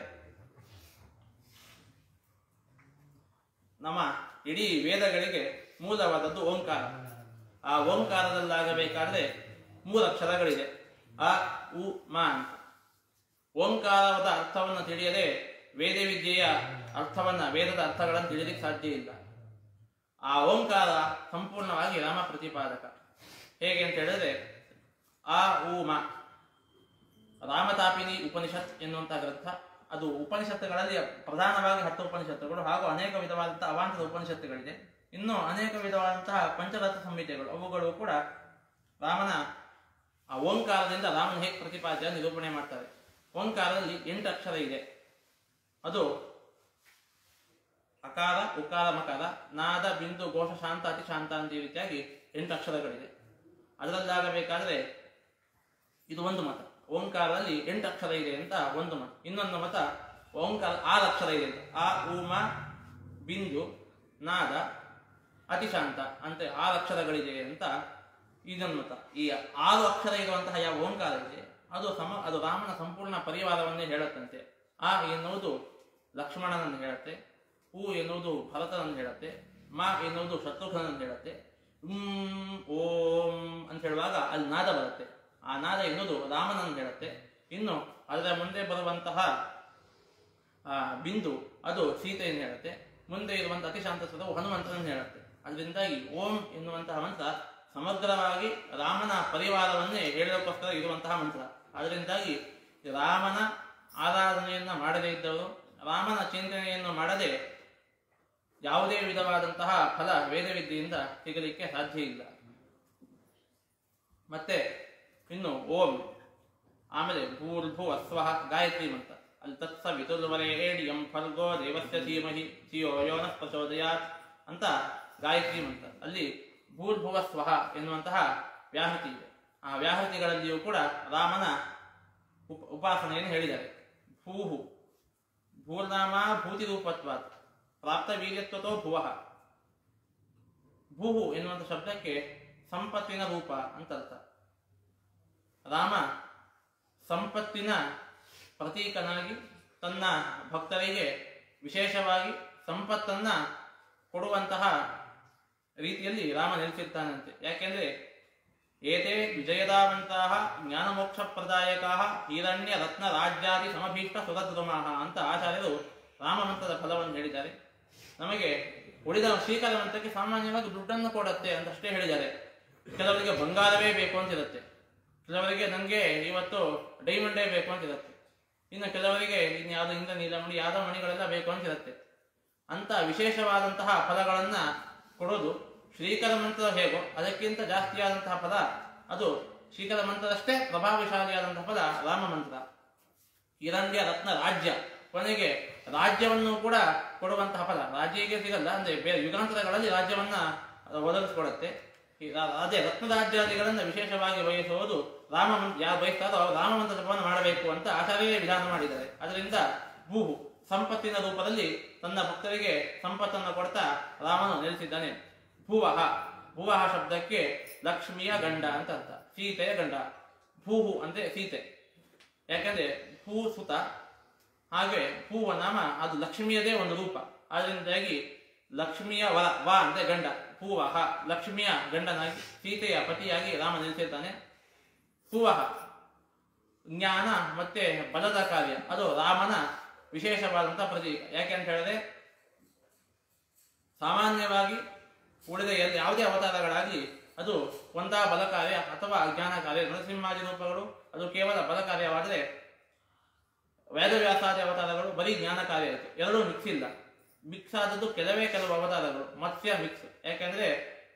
ನಮ್ಮ ಇಡೀ ವೇದಗಳಿಗೆ ಮೂಲವಾದದ್ದು ಓಂಕಾರ ಆ ಓಂಕಾರದಲ್ಲಾಗಬೇಕಾದ್ರೆ ಮೂರು ಅಕ್ಷರಗಳಿದೆ ಅ ಉ ಮ ಅಂತ ಓಂಕಾರದ ಅರ್ಥವನ್ನು ತಿಳಿಯದೆ ವೇದ ವಿದ್ಯೆಯ ಅರ್ಥವನ್ನ ವೇದದ ಅರ್ಥಗಳನ್ನು ತಿಳಿಯಲಿಕ್ಕೆ ಸಾಧ್ಯ ಇಲ್ಲ ಆ ಓಂಕಾರ ಸಂಪೂರ್ಣವಾಗಿ ರಾಮ ಪ್ರತಿಪಾದಕ ಹೇಗೆ ಅಂತ ಹೇಳಿದ್ರೆ ಆ ಉ ಮ ರಾಮತಾಪಿನಿ ಉಪನಿಷತ್ ಎನ್ನುವಂತಹ ಗ್ರಂಥ ಅದು ಉಪನಿಷತ್ತುಗಳಲ್ಲಿ ಪ್ರಧಾನವಾಗಿ ಹತ್ತು ಉಪನಿಷತ್ತುಗಳು ಹಾಗೂ ಅನೇಕ ವಿಧವಾದಂತಹ ಅವಾಂತದ ಉಪನಿಷತ್ತುಗಳಿದೆ ಇನ್ನು ಅನೇಕ ವಿಧವಾದಂತಹ ಪಂಚರತ್ನ ಸಂಹಿತೆಗಳು ಅವುಗಳು ಕೂಡ ರಾಮನ ಆ ಓಂಕಾರದಿಂದ ರಾಮನ ಹೇಗೆ ಪ್ರತಿಪಾದ್ಯ ನಿರೂಪಣೆ ಮಾಡ್ತಾರೆ ಓಂಕಾರದಲ್ಲಿ ಎಂಟು ಅಕ್ಷರ ಇದೆ ಅದು ಅಕಾರ ಉಕಾರ ಮಕಾರ ನಾದ ಬಿಂದು ಘೋಷ ಶಾಂತ ಅತಿ ಶಾಂತ ಅಂತ ಈ ರೀತಿಯಾಗಿ ಎಂಟು ಅಕ್ಷರಗಳಿದೆ ಅದರಲ್ಲಾಗಬೇಕಾದ್ರೆ ಇದು ಒಂದು ಮತ ಓಂಕಾರದಲ್ಲಿ ಎಂಟು ಅಕ್ಷರ ಇದೆ ಅಂತ ಒಂದು ಮತ ಇನ್ನೊಂದು ಮತ ಓಂಕಾರ ಆರು ಅಕ್ಷರ ಇದೆ ಅಂತ ಆ ಉಮ ಬಿಂದು ನಾದ ಅತಿಶಾಂತ ಅಂತ ಆರು ಅಕ್ಷರಗಳಿದೆ ಅಂತ ಇದೊಂದು ಮತ ಈ ಆರು ಅಕ್ಷರ ಇರುವಂತಹ ಯಾವ ಓಂಕಾರ ಇದೆ ಅದು ಸಮ ಅದು ರಾಮನ ಸಂಪೂರ್ಣ ಪರಿವಾರವನ್ನೇ ಹೇಳುತ್ತಂತೆ ಆ ಎನ್ನುವುದು ಲಕ್ಷ್ಮಣನನ್ನು ಹೇಳುತ್ತೆ ಹೂ ಎನ್ನುವುದು ಭರತನನ್ನು ಹೇಳುತ್ತೆ ಮ ಎನ್ನುವುದು ಶತ್ರುಘ್ನನ್ನು ಹೇಳುತ್ತೆ ಉಮ್ ಓಂ ಅಂತ ಹೇಳುವಾಗ ಅಲ್ಲಿ ನಾದ ಬರುತ್ತೆ ಆ ನಾದ ಎನ್ನುವುದು ರಾಮನನ್ನು ಹೇಳುತ್ತೆ ಇನ್ನು ಅದರ ಮುಂದೆ ಬರುವಂತಹ ಆ ಬಿಂದು ಅದು ಸೀತೆಯನ್ನು ಹೇಳುತ್ತೆ ಮುಂದೆ ಇರುವಂತಹ ಅತಿಶಾಂತ ಸ್ವರವು ಹನುಮಂತನನ್ನು ಹೇಳುತ್ತೆ ಅದರಿಂದಾಗಿ ಓಂ ಎನ್ನುವಂತಹ ಮಂತ್ರ ಸಮಗ್ರವಾಗಿ ರಾಮನ ಪರಿವಾರವನ್ನೇ ಹೇಳೋಕ್ಕೋಸ್ಕರ ಇರುವಂತಹ ಮಂತ್ರ ಅದರಿಂದಾಗಿ ರಾಮನ ಆರಾಧನೆಯನ್ನ ಮಾಡದೇ ಇದ್ದವರು ರಾಮನ ಚಿಂತನೆಯನ್ನು ಮಾಡದೆ ಯಾವುದೇ ವಿಧವಾದಂತಹ ಫಲ ವೇದವಿದ್ಯೆಯಿಂದ ಸಿಗಲಿಕ್ಕೆ ಸಾಧ್ಯ ಇಲ್ಲ ಮತ್ತೆ ಇನ್ನು ಓಂ ಆಮೇಲೆ ಭೂರ್ಭುವ ಸ್ವಹ ಗಾಯತ್ರಿ ಮಂತ್ರ ಅಲ್ಲಿ ತತ್ಸ ವಿತುರ್ವರೇಡಿಯಂ ಫರ್ಗೋ ದೇವಸ್ಯ ಧೀಮಹಿ ಧಿಯೋ ಯೋನ ಪ್ರಚೋದಯಾತ್ ಅಂತ ಗಾಯತ್ರಿ ಮಂತ್ರ ಅಲ್ಲಿ ಭೂರ್ಭುವ ಸ್ವಹ ಎನ್ನುವಂತಹ ವ್ಯಾಹೃತಿ ಇದೆ ಆ ವ್ಯಾಹೃತಿಗಳಲ್ಲಿಯೂ ಕೂಡ ರಾಮನ ಉಪ ಉಪಾಸನೆಯನ್ನು ಹೇಳಿದ್ದಾರೆ ಭೂಹು ಭೂರ್ನಾಮ ಭೂತಿ ರೂಪತ್ವಾತ್ ಪ್ರಾಪ್ತ ವೀರ್ಯತ್ವತೋ ಭುವಃ ಭೂಹು ಎನ್ನುವಂಥ ಶಬ್ದಕ್ಕೆ ಸಂಪತ್ತಿನ ರೂಪ ಅಂತ ಅರ್ಥ ರಾಮ ಸಂಪತ್ತಿನ ಪ್ರತೀಕನಾಗಿ ತನ್ನ ಭಕ್ತರಿಗೆ ವಿಶೇಷವಾಗಿ ಸಂಪತ್ತನ್ನ ಕೊಡುವಂತಹ ರೀತಿಯಲ್ಲಿ ರಾಮ ನೆಲೆಸಿರ್ತಾನಂತೆ ಯಾಕೆಂದ್ರೆ ಏತೇ ವಿಜಯದಾವಂತಹ ಜ್ಞಾನಮೋಕ್ಷ ಪ್ರದಾಯಕ ಹಿರಣ್ಯ ರತ್ನ ರಾಜ್ಯಾದಿ ಸಮಭೀಷ್ಟ ಸುರದ್ರುಮಾಹ ಅಂತ ಆಚಾರ್ಯರು ರಾಮಮಂತ್ರದ ಫಲವನ್ನು ಹೇಳಿದ್ದಾರೆ ನಮಗೆ ಉಳಿದ ಶ್ರೀಕರ ಮಂತ್ರಕ್ಕೆ ಸಾಮಾನ್ಯವಾಗಿ ದುಡ್ಡನ್ನು ಕೊಡುತ್ತೆ ಅಂತಷ್ಟೇ ಹೇಳಿದ್ದಾರೆ ಕೆಲವರಿಗೆ ಬಂಗಾರವೇ ಬೇಕು ಅಂತಿರುತ್ತೆ ಕೆಲವರಿಗೆ ನನಗೆ ಇವತ್ತು ಡೈಮಂಡೇ ಬೇಕು ಅಂತಿರುತ್ತೆ ಇನ್ನು ಕೆಲವರಿಗೆ ಇನ್ನು ಯಾವುದೋ ಇಂದ ನೀಲಮಣಿ ಯಾವುದೋ ಮಣಿಗಳೆಲ್ಲ ಬೇಕು ಅಂತಿರುತ್ತೆ ಅಂತ ವಿಶೇಷವಾದಂತಹ ಫಲಗಳನ್ನ ಕೊಡೋದು ಶ್ರೀಕರ ಮಂತ್ರ ಹೇಗೋ ಅದಕ್ಕಿಂತ ಜಾಸ್ತಿಯಾದಂತಹ ಪದ ಅದು ಶ್ರೀಕರ ಮಂತ್ರದಷ್ಟೇ ಪ್ರಭಾವಶಾಲಿಯಾದಂತಹ ಪದ ರಾಮ ಮಂತ್ರ ಹಿರಣ್ಯ ರತ್ನ ರಾಜ್ಯ ಕೊನೆಗೆ ರಾಜ್ಯವನ್ನು ಕೂಡ ಕೊಡುವಂತಹ ಪದ ರಾಜ್ಯಕ್ಕೆ ಸಿಗಲ್ಲ ಅಂದ್ರೆ ಬೇರೆ ಯುಗಾಂತರಗಳಲ್ಲಿ ರಾಜ್ಯವನ್ನ ಅದು ಒದಗಿಸ್ಕೊಡುತ್ತೆ ಈ ರಾ- ಅದೇ ರತ್ನ ರಾಜ್ಯಾದಿಗಳನ್ನ ವಿಶೇಷವಾಗಿ ಬಯಸುವುದು ರಾಮ ಮಂತ್ರ ಯಾರು ಬಯಸ್ತಾರೋ ಅವರು ರಾಮ ಮಂತ್ರ ಜಪವನ್ನು ಮಾಡಬೇಕು ಅಂತ ಆಚಾರ್ಯವೇ ವಿಧಾನ ಮಾಡಿದ್ದಾರೆ ಅದರಿಂದ ಭೂಹು ಸಂಪತ್ತಿನ ರೂಪದಲ್ಲಿ ತನ್ನ ಭಕ್ತರಿಗೆ ಸಂಪತ್ತನ್ನು ಕೊಡ್ತಾ ರಾಮನು ನೆಲೆಸಿದ್ದಾನೆ ಭುವಃ ಭುವಃ ಶಬ್ದಕ್ಕೆ ಲಕ್ಷ್ಮಿಯ ಗಂಡ ಅಂತ ಅರ್ಥ ಸೀತೆಯ ಗಂಡ ಭೂಹು ಅಂದ್ರೆ ಸೀತೆ ಯಾಕಂದ್ರೆ ಭೂ ಸುತ ಹಾಗೆ ಹೂವ ನಾಮ ಅದು ಲಕ್ಷ್ಮಿಯದೇ ಒಂದು ರೂಪ ಆದ್ದರಿಂದಾಗಿ ಲಕ್ಷ್ಮಿಯ ವರ ವ ಅಂದ್ರೆ ಗಂಡ ಹೂವಹ ಲಕ್ಷ್ಮಿಯ ಗಂಡನಾಗಿ ಸೀತೆಯ ಪತಿಯಾಗಿ ರಾಮ ನೆಲೆಸಿರ್ತಾನೆ ಹೂವಹ ಜ್ಞಾನ ಮತ್ತೆ ಬಲದ ಕಾರ್ಯ ಅದು ರಾಮನ ವಿಶೇಷವಾದಂತಹ ಪ್ರತೀಕ ಯಾಕೆ ಅಂತ ಹೇಳಿದ್ರೆ ಸಾಮಾನ್ಯವಾಗಿ ಉಳಿದ ಎಲ್ಲ ಯಾವುದೇ ಅವತಾರಗಳಾಗಲಿ ಅದು ಒಂದಾ ಬಲ ಕಾರ್ಯ ಅಥವಾ ಅಜ್ಞಾನ ಕಾರ್ಯ ನರಸಿಂಹಾದಿ ರೂಪಗಳು ಅದು ಕೇವಲ ಬಲ ಕಾರ್ಯವಾದರೆ ವೇದವ್ಯಾಸಾದಿ ಅವತಾರಗಳು ಬರೀ ಜ್ಞಾನ ಕಾರ್ಯ ಆಯಿತು ಎರಡೂ ಮಿಕ್ಸ್ ಇಲ್ಲ ಮಿಕ್ಸ್ ಆದದ್ದು ಕೆಲವೇ ಕೆಲವು ಅವತಾರಗಳು ಮತ್ಸ್ಯ ಮಿಕ್ಸ್ ಯಾಕೆಂದ್ರೆ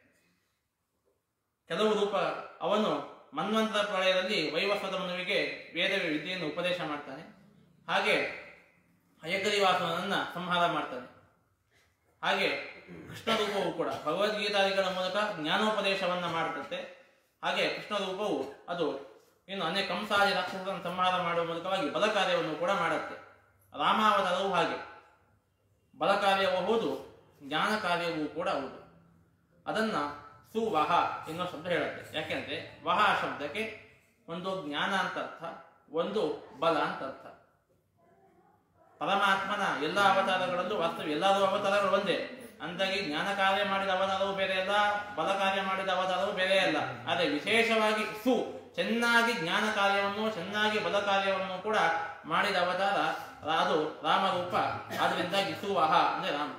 ಕೆಲವು ರೂಪ ಅವನು ಮನ್ವಂತರ ಪ್ರಳಯದಲ್ಲಿ ವೈವಸ್ವತ ಮನುವಿಗೆ ವೇದ ವಿದ್ಯೆಯನ್ನು ಉಪದೇಶ ಮಾಡ್ತಾನೆ ಹಾಗೆ ಹಯಗ್ರೀವಾಸುರನನ್ನ ಸಂಹಾರ ಮಾಡ್ತಾನೆ ಹಾಗೆ ಕೃಷ್ಣ ರೂಪವು ಕೂಡ ಭಗವದ್ಗೀತಾದಿಗಳ ಮೂಲಕ ಜ್ಞಾನೋಪದೇಶವನ್ನ ಮಾಡುತ್ತೆ ಹಾಗೆ ಕೃಷ್ಣ ರೂಪವು ಅದು ಇನ್ನು ಅನೇಕ ಕಂಸಾದಿ ರಾಕ್ಷಸರನ್ನು ಸಂಹಾರ ಮಾಡುವ ಮೂಲಕವಾಗಿ ಬಲ ಕಾರ್ಯವನ್ನು ಕೂಡ ಮಾಡುತ್ತೆ ರಾಮಾವತಾರವು ಹಾಗೆ ಬಲ ಕಾರ್ಯವೂ ಹೌದು ಜ್ಞಾನ ಕಾರ್ಯವೂ ಕೂಡ ಹೌದು ಅದನ್ನ ಸುವಹ ಎನ್ನುವ ಶಬ್ದ ಹೇಳುತ್ತೆ ಯಾಕೆಂದ್ರೆ ವಹ ಶಬ್ದಕ್ಕೆ ಒಂದು ಜ್ಞಾನ ಅಂತ ಅರ್ಥ ಒಂದು ಬಲ ಅಂತ ಅರ್ಥ ಪರಮಾತ್ಮನ ಎಲ್ಲ ಅವತಾರಗಳಲ್ಲೂ ವಾಸ್ತವ ಎಲ್ಲರೂ ಅವತಾರಗಳು ಒಂದೇ ಅಂದಾಗಿ ಜ್ಞಾನ ಕಾರ್ಯ ಮಾಡಿದ ಅವತಾರವು ಬೇರೆ ಅಲ್ಲ ಬಲ ಕಾರ್ಯ ಮಾಡಿದ ಅವತಾರವು ಬೇರೆ ಅಲ್ಲ ಆದರೆ ವಿಶೇಷವಾಗಿ ಸು ಚೆನ್ನಾಗಿ ಜ್ಞಾನ ಕಾರ್ಯವನ್ನು ಚೆನ್ನಾಗಿ ಬಲ ಕಾರ್ಯವನ್ನು ಕೂಡ ಮಾಡಿದ ಅವತಾರ ಅದು ರಾಮರೂಪ ಆದ್ರಿಂದಾಗಿ ಸುವಹ ಅಂದ್ರೆ ರಾಮ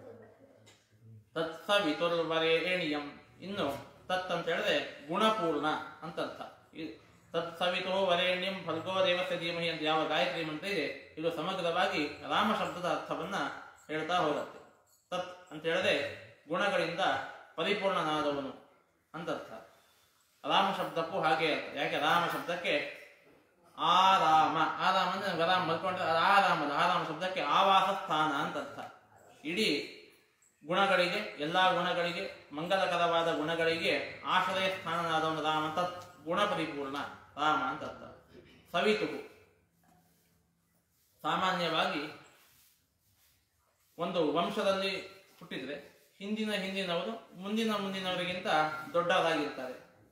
ತತ್ಸವಿತುರ್ವರೇಣಿಯಂ ಇನ್ನು ತತ್ ಅಂತ ಹೇಳಿದ್ರೆ ಗುಣಪೂರ್ಣ ಅಂತ ಅರ್ಥ ಈ- ತತ್ಸವಿತೋ ವರೇಣ್ಯಂ ಫಲ್ಗೋ ದೇವಸ್ಯ ಧೀಮಹಿ ಅಂತ ಯಾವ ಗಾಯತ್ರಿ ಮಂತ್ರ ಇದೆ ಇದು ಸಮಗ್ರವಾಗಿ ರಾಮ ಶಬ್ದದ ಅರ್ಥವನ್ನ ಹೇಳ್ತಾ ಹೋಗುತ್ತೆ ತತ್ ಅಂತ ಹೇಳಿದ್ರೆ ಗುಣಗಳಿಂದ ಪರಿಪೂರ್ಣನಾದವನು ಅಂತ ಅರ್ಥ ರಾಮ ಶಬ್ದಕ್ಕೂ ಹಾಗೆ ಅರ್ಥ ಯಾಕೆ ರಾಮ ಶಬ್ದಕ್ಕೆ ಆರಾಮ ಆರಾಮ ಅಂದ್ರೆ ರಾಮ ಮಲ್ಕೊಂಡ್ರೆ ಅದು ಆರಾಮದ ಆರಾಮ ಶಬ್ದಕ್ಕೆ ಆವಾಸ ಸ್ಥಾನ ಅಂತ ಅರ್ಥ ಇಡೀ ಗುಣಗಳಿಗೆ ಎಲ್ಲಾ ಗುಣಗಳಿಗೆ ಮಂಗಲಕರವಾದ ಗುಣಗಳಿಗೆ ಆಶ್ರಯ ಸ್ಥಾನನಾದವನು ರಾಮ ಅಂತ ಗುಣ ಪರಿಪೂರ್ಣ ರಾಮ ಅಂತ ಅರ್ಥ ಸವಿತು ಸಾಮಾನ್ಯವಾಗಿ ಒಂದು ವಂಶದಲ್ಲಿ ಹುಟ್ಟಿದ್ರೆ ಹಿಂದಿನ ಹಿಂದಿನವರು ಮುಂದಿನ ಮುಂದಿನವರಿಗಿಂತ ದೊಡ್ಡವರಾಗಿರ್ತಾರೆ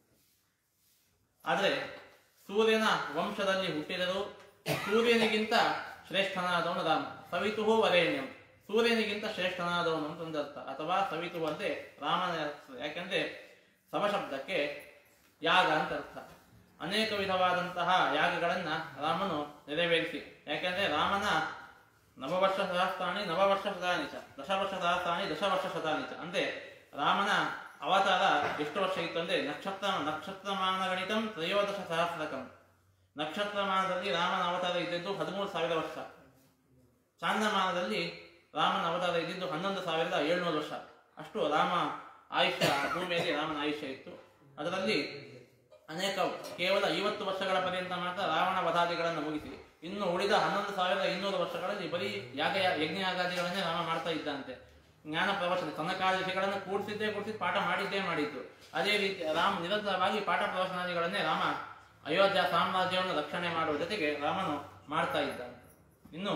ಆದರೆ ಸೂರ್ಯನ ವಂಶದಲ್ಲಿ ಹುಟ್ಟಿದರೂ ಸೂರ್ಯನಿಗಿಂತ ಶ್ರೇಷ್ಠನಾದವನು ರಾಮ ಸವಿತುಹು ವರೇಣ್ಯಂ ಸೂರ್ಯನಿಗಿಂತ ಶ್ರೇಷ್ಠನಾದವನು ಅಂತ ಒಂದು ಅರ್ಥ ಅಥವಾ ಸವಿತು ಅಂದ್ರೆ ರಾಮನ ಹೆಸರು. ಯಾಕೆಂದ್ರೆ ಸಮಶಬ್ದಕ್ಕೆ ಯಾಗ ಅಂತ ಅರ್ಥ ಅನೇಕ ವಿಧವಾದಂತಹ ಯಾಗಗಳನ್ನ ರಾಮನು ನೆರವೇರಿಸಿ ಯಾಕೆಂದ್ರೆ ರಾಮನ ನವವರ್ಷ ಸಹಸ್ರಾಣಿ ನವವರ್ಷ ಶತಾನಿ ಚ ದಶವರ್ಷ ಸಹಸ್ರಾಣಿ ದಶವರ್ಷ ಶತಾನಿ ಚ ಅಂದ್ರೆ ರಾಮನ ಅವತಾರ ಎಷ್ಟು ವರ್ಷ ಇತ್ತು ಅಂದ್ರೆ ನಕ್ಷತ್ರ ನಕ್ಷತ್ರಮಾನ ಗಣಿತಂ ತ್ರಯೋದಶ ಸಹಸ್ರಕಂ ನಕ್ಷತ್ರಮಾನದಲ್ಲಿ ರಾಮನ ಅವತಾರ ಇದ್ದಿದ್ದು ಹದಿಮೂರು ಸಾವಿರ ವರ್ಷ ಚಾಂದ್ರಮಾನದಲ್ಲಿ ರಾಮನ ಅವತಾರ ಇದ್ದಿದ್ದು ಹನ್ನೊಂದು ಸಾವಿರದ ಏಳ್ನೂರು ವರ್ಷ ಅಷ್ಟು ರಾಮ ಆಯುಷ್ಯ ಭೂಮಿಯಲ್ಲಿ ರಾಮನ ಆಯುಷ್ಯ ಇತ್ತು ಅದರಲ್ಲಿ ಅನೇಕ ಕೇವಲ ಐವತ್ತು ವರ್ಷಗಳ ಪರ್ಯಂತ ಮಾತ್ರ ರಾವಣ ವಧಾದಿಗಳನ್ನು ಮುಗಿಸಿ ಇನ್ನು ಉಳಿದ ಹನ್ನೊಂದು ಸಾವಿರದ ಇನ್ನೂರು ವರ್ಷಗಳಲ್ಲಿ ಬರೀ ಯಾಗ ಯಜ್ಞ ಯಾಗಾದಿಗಳನ್ನೇ ರಾಮ ಮಾಡ್ತಾ ಇದ್ದಂತೆ ಜ್ಞಾನ ಪ್ರವಚನ ಸನಕಾದಿಗಳನ್ನು ಕೂಡಿಸಿದ್ದೇ ಕೂಡಿಸಿ ಪಾಠ ಮಾಡಿದ್ದೇ ಮಾಡಿದ್ದು ಅದೇ ರೀತಿ ರಾಮ ನಿರಂತರವಾಗಿ ಪಾಠ ಪ್ರವಚನಾದಿಗಳನ್ನೇ ರಾಮ ಅಯೋಧ್ಯ ಸಾಮ್ರಾಜ್ಯವನ್ನು ರಕ್ಷಣೆ ಮಾಡುವ ಜೊತೆಗೆ ರಾಮನು ಮಾಡ್ತಾ ಇದ್ದಾನೆ ಇನ್ನು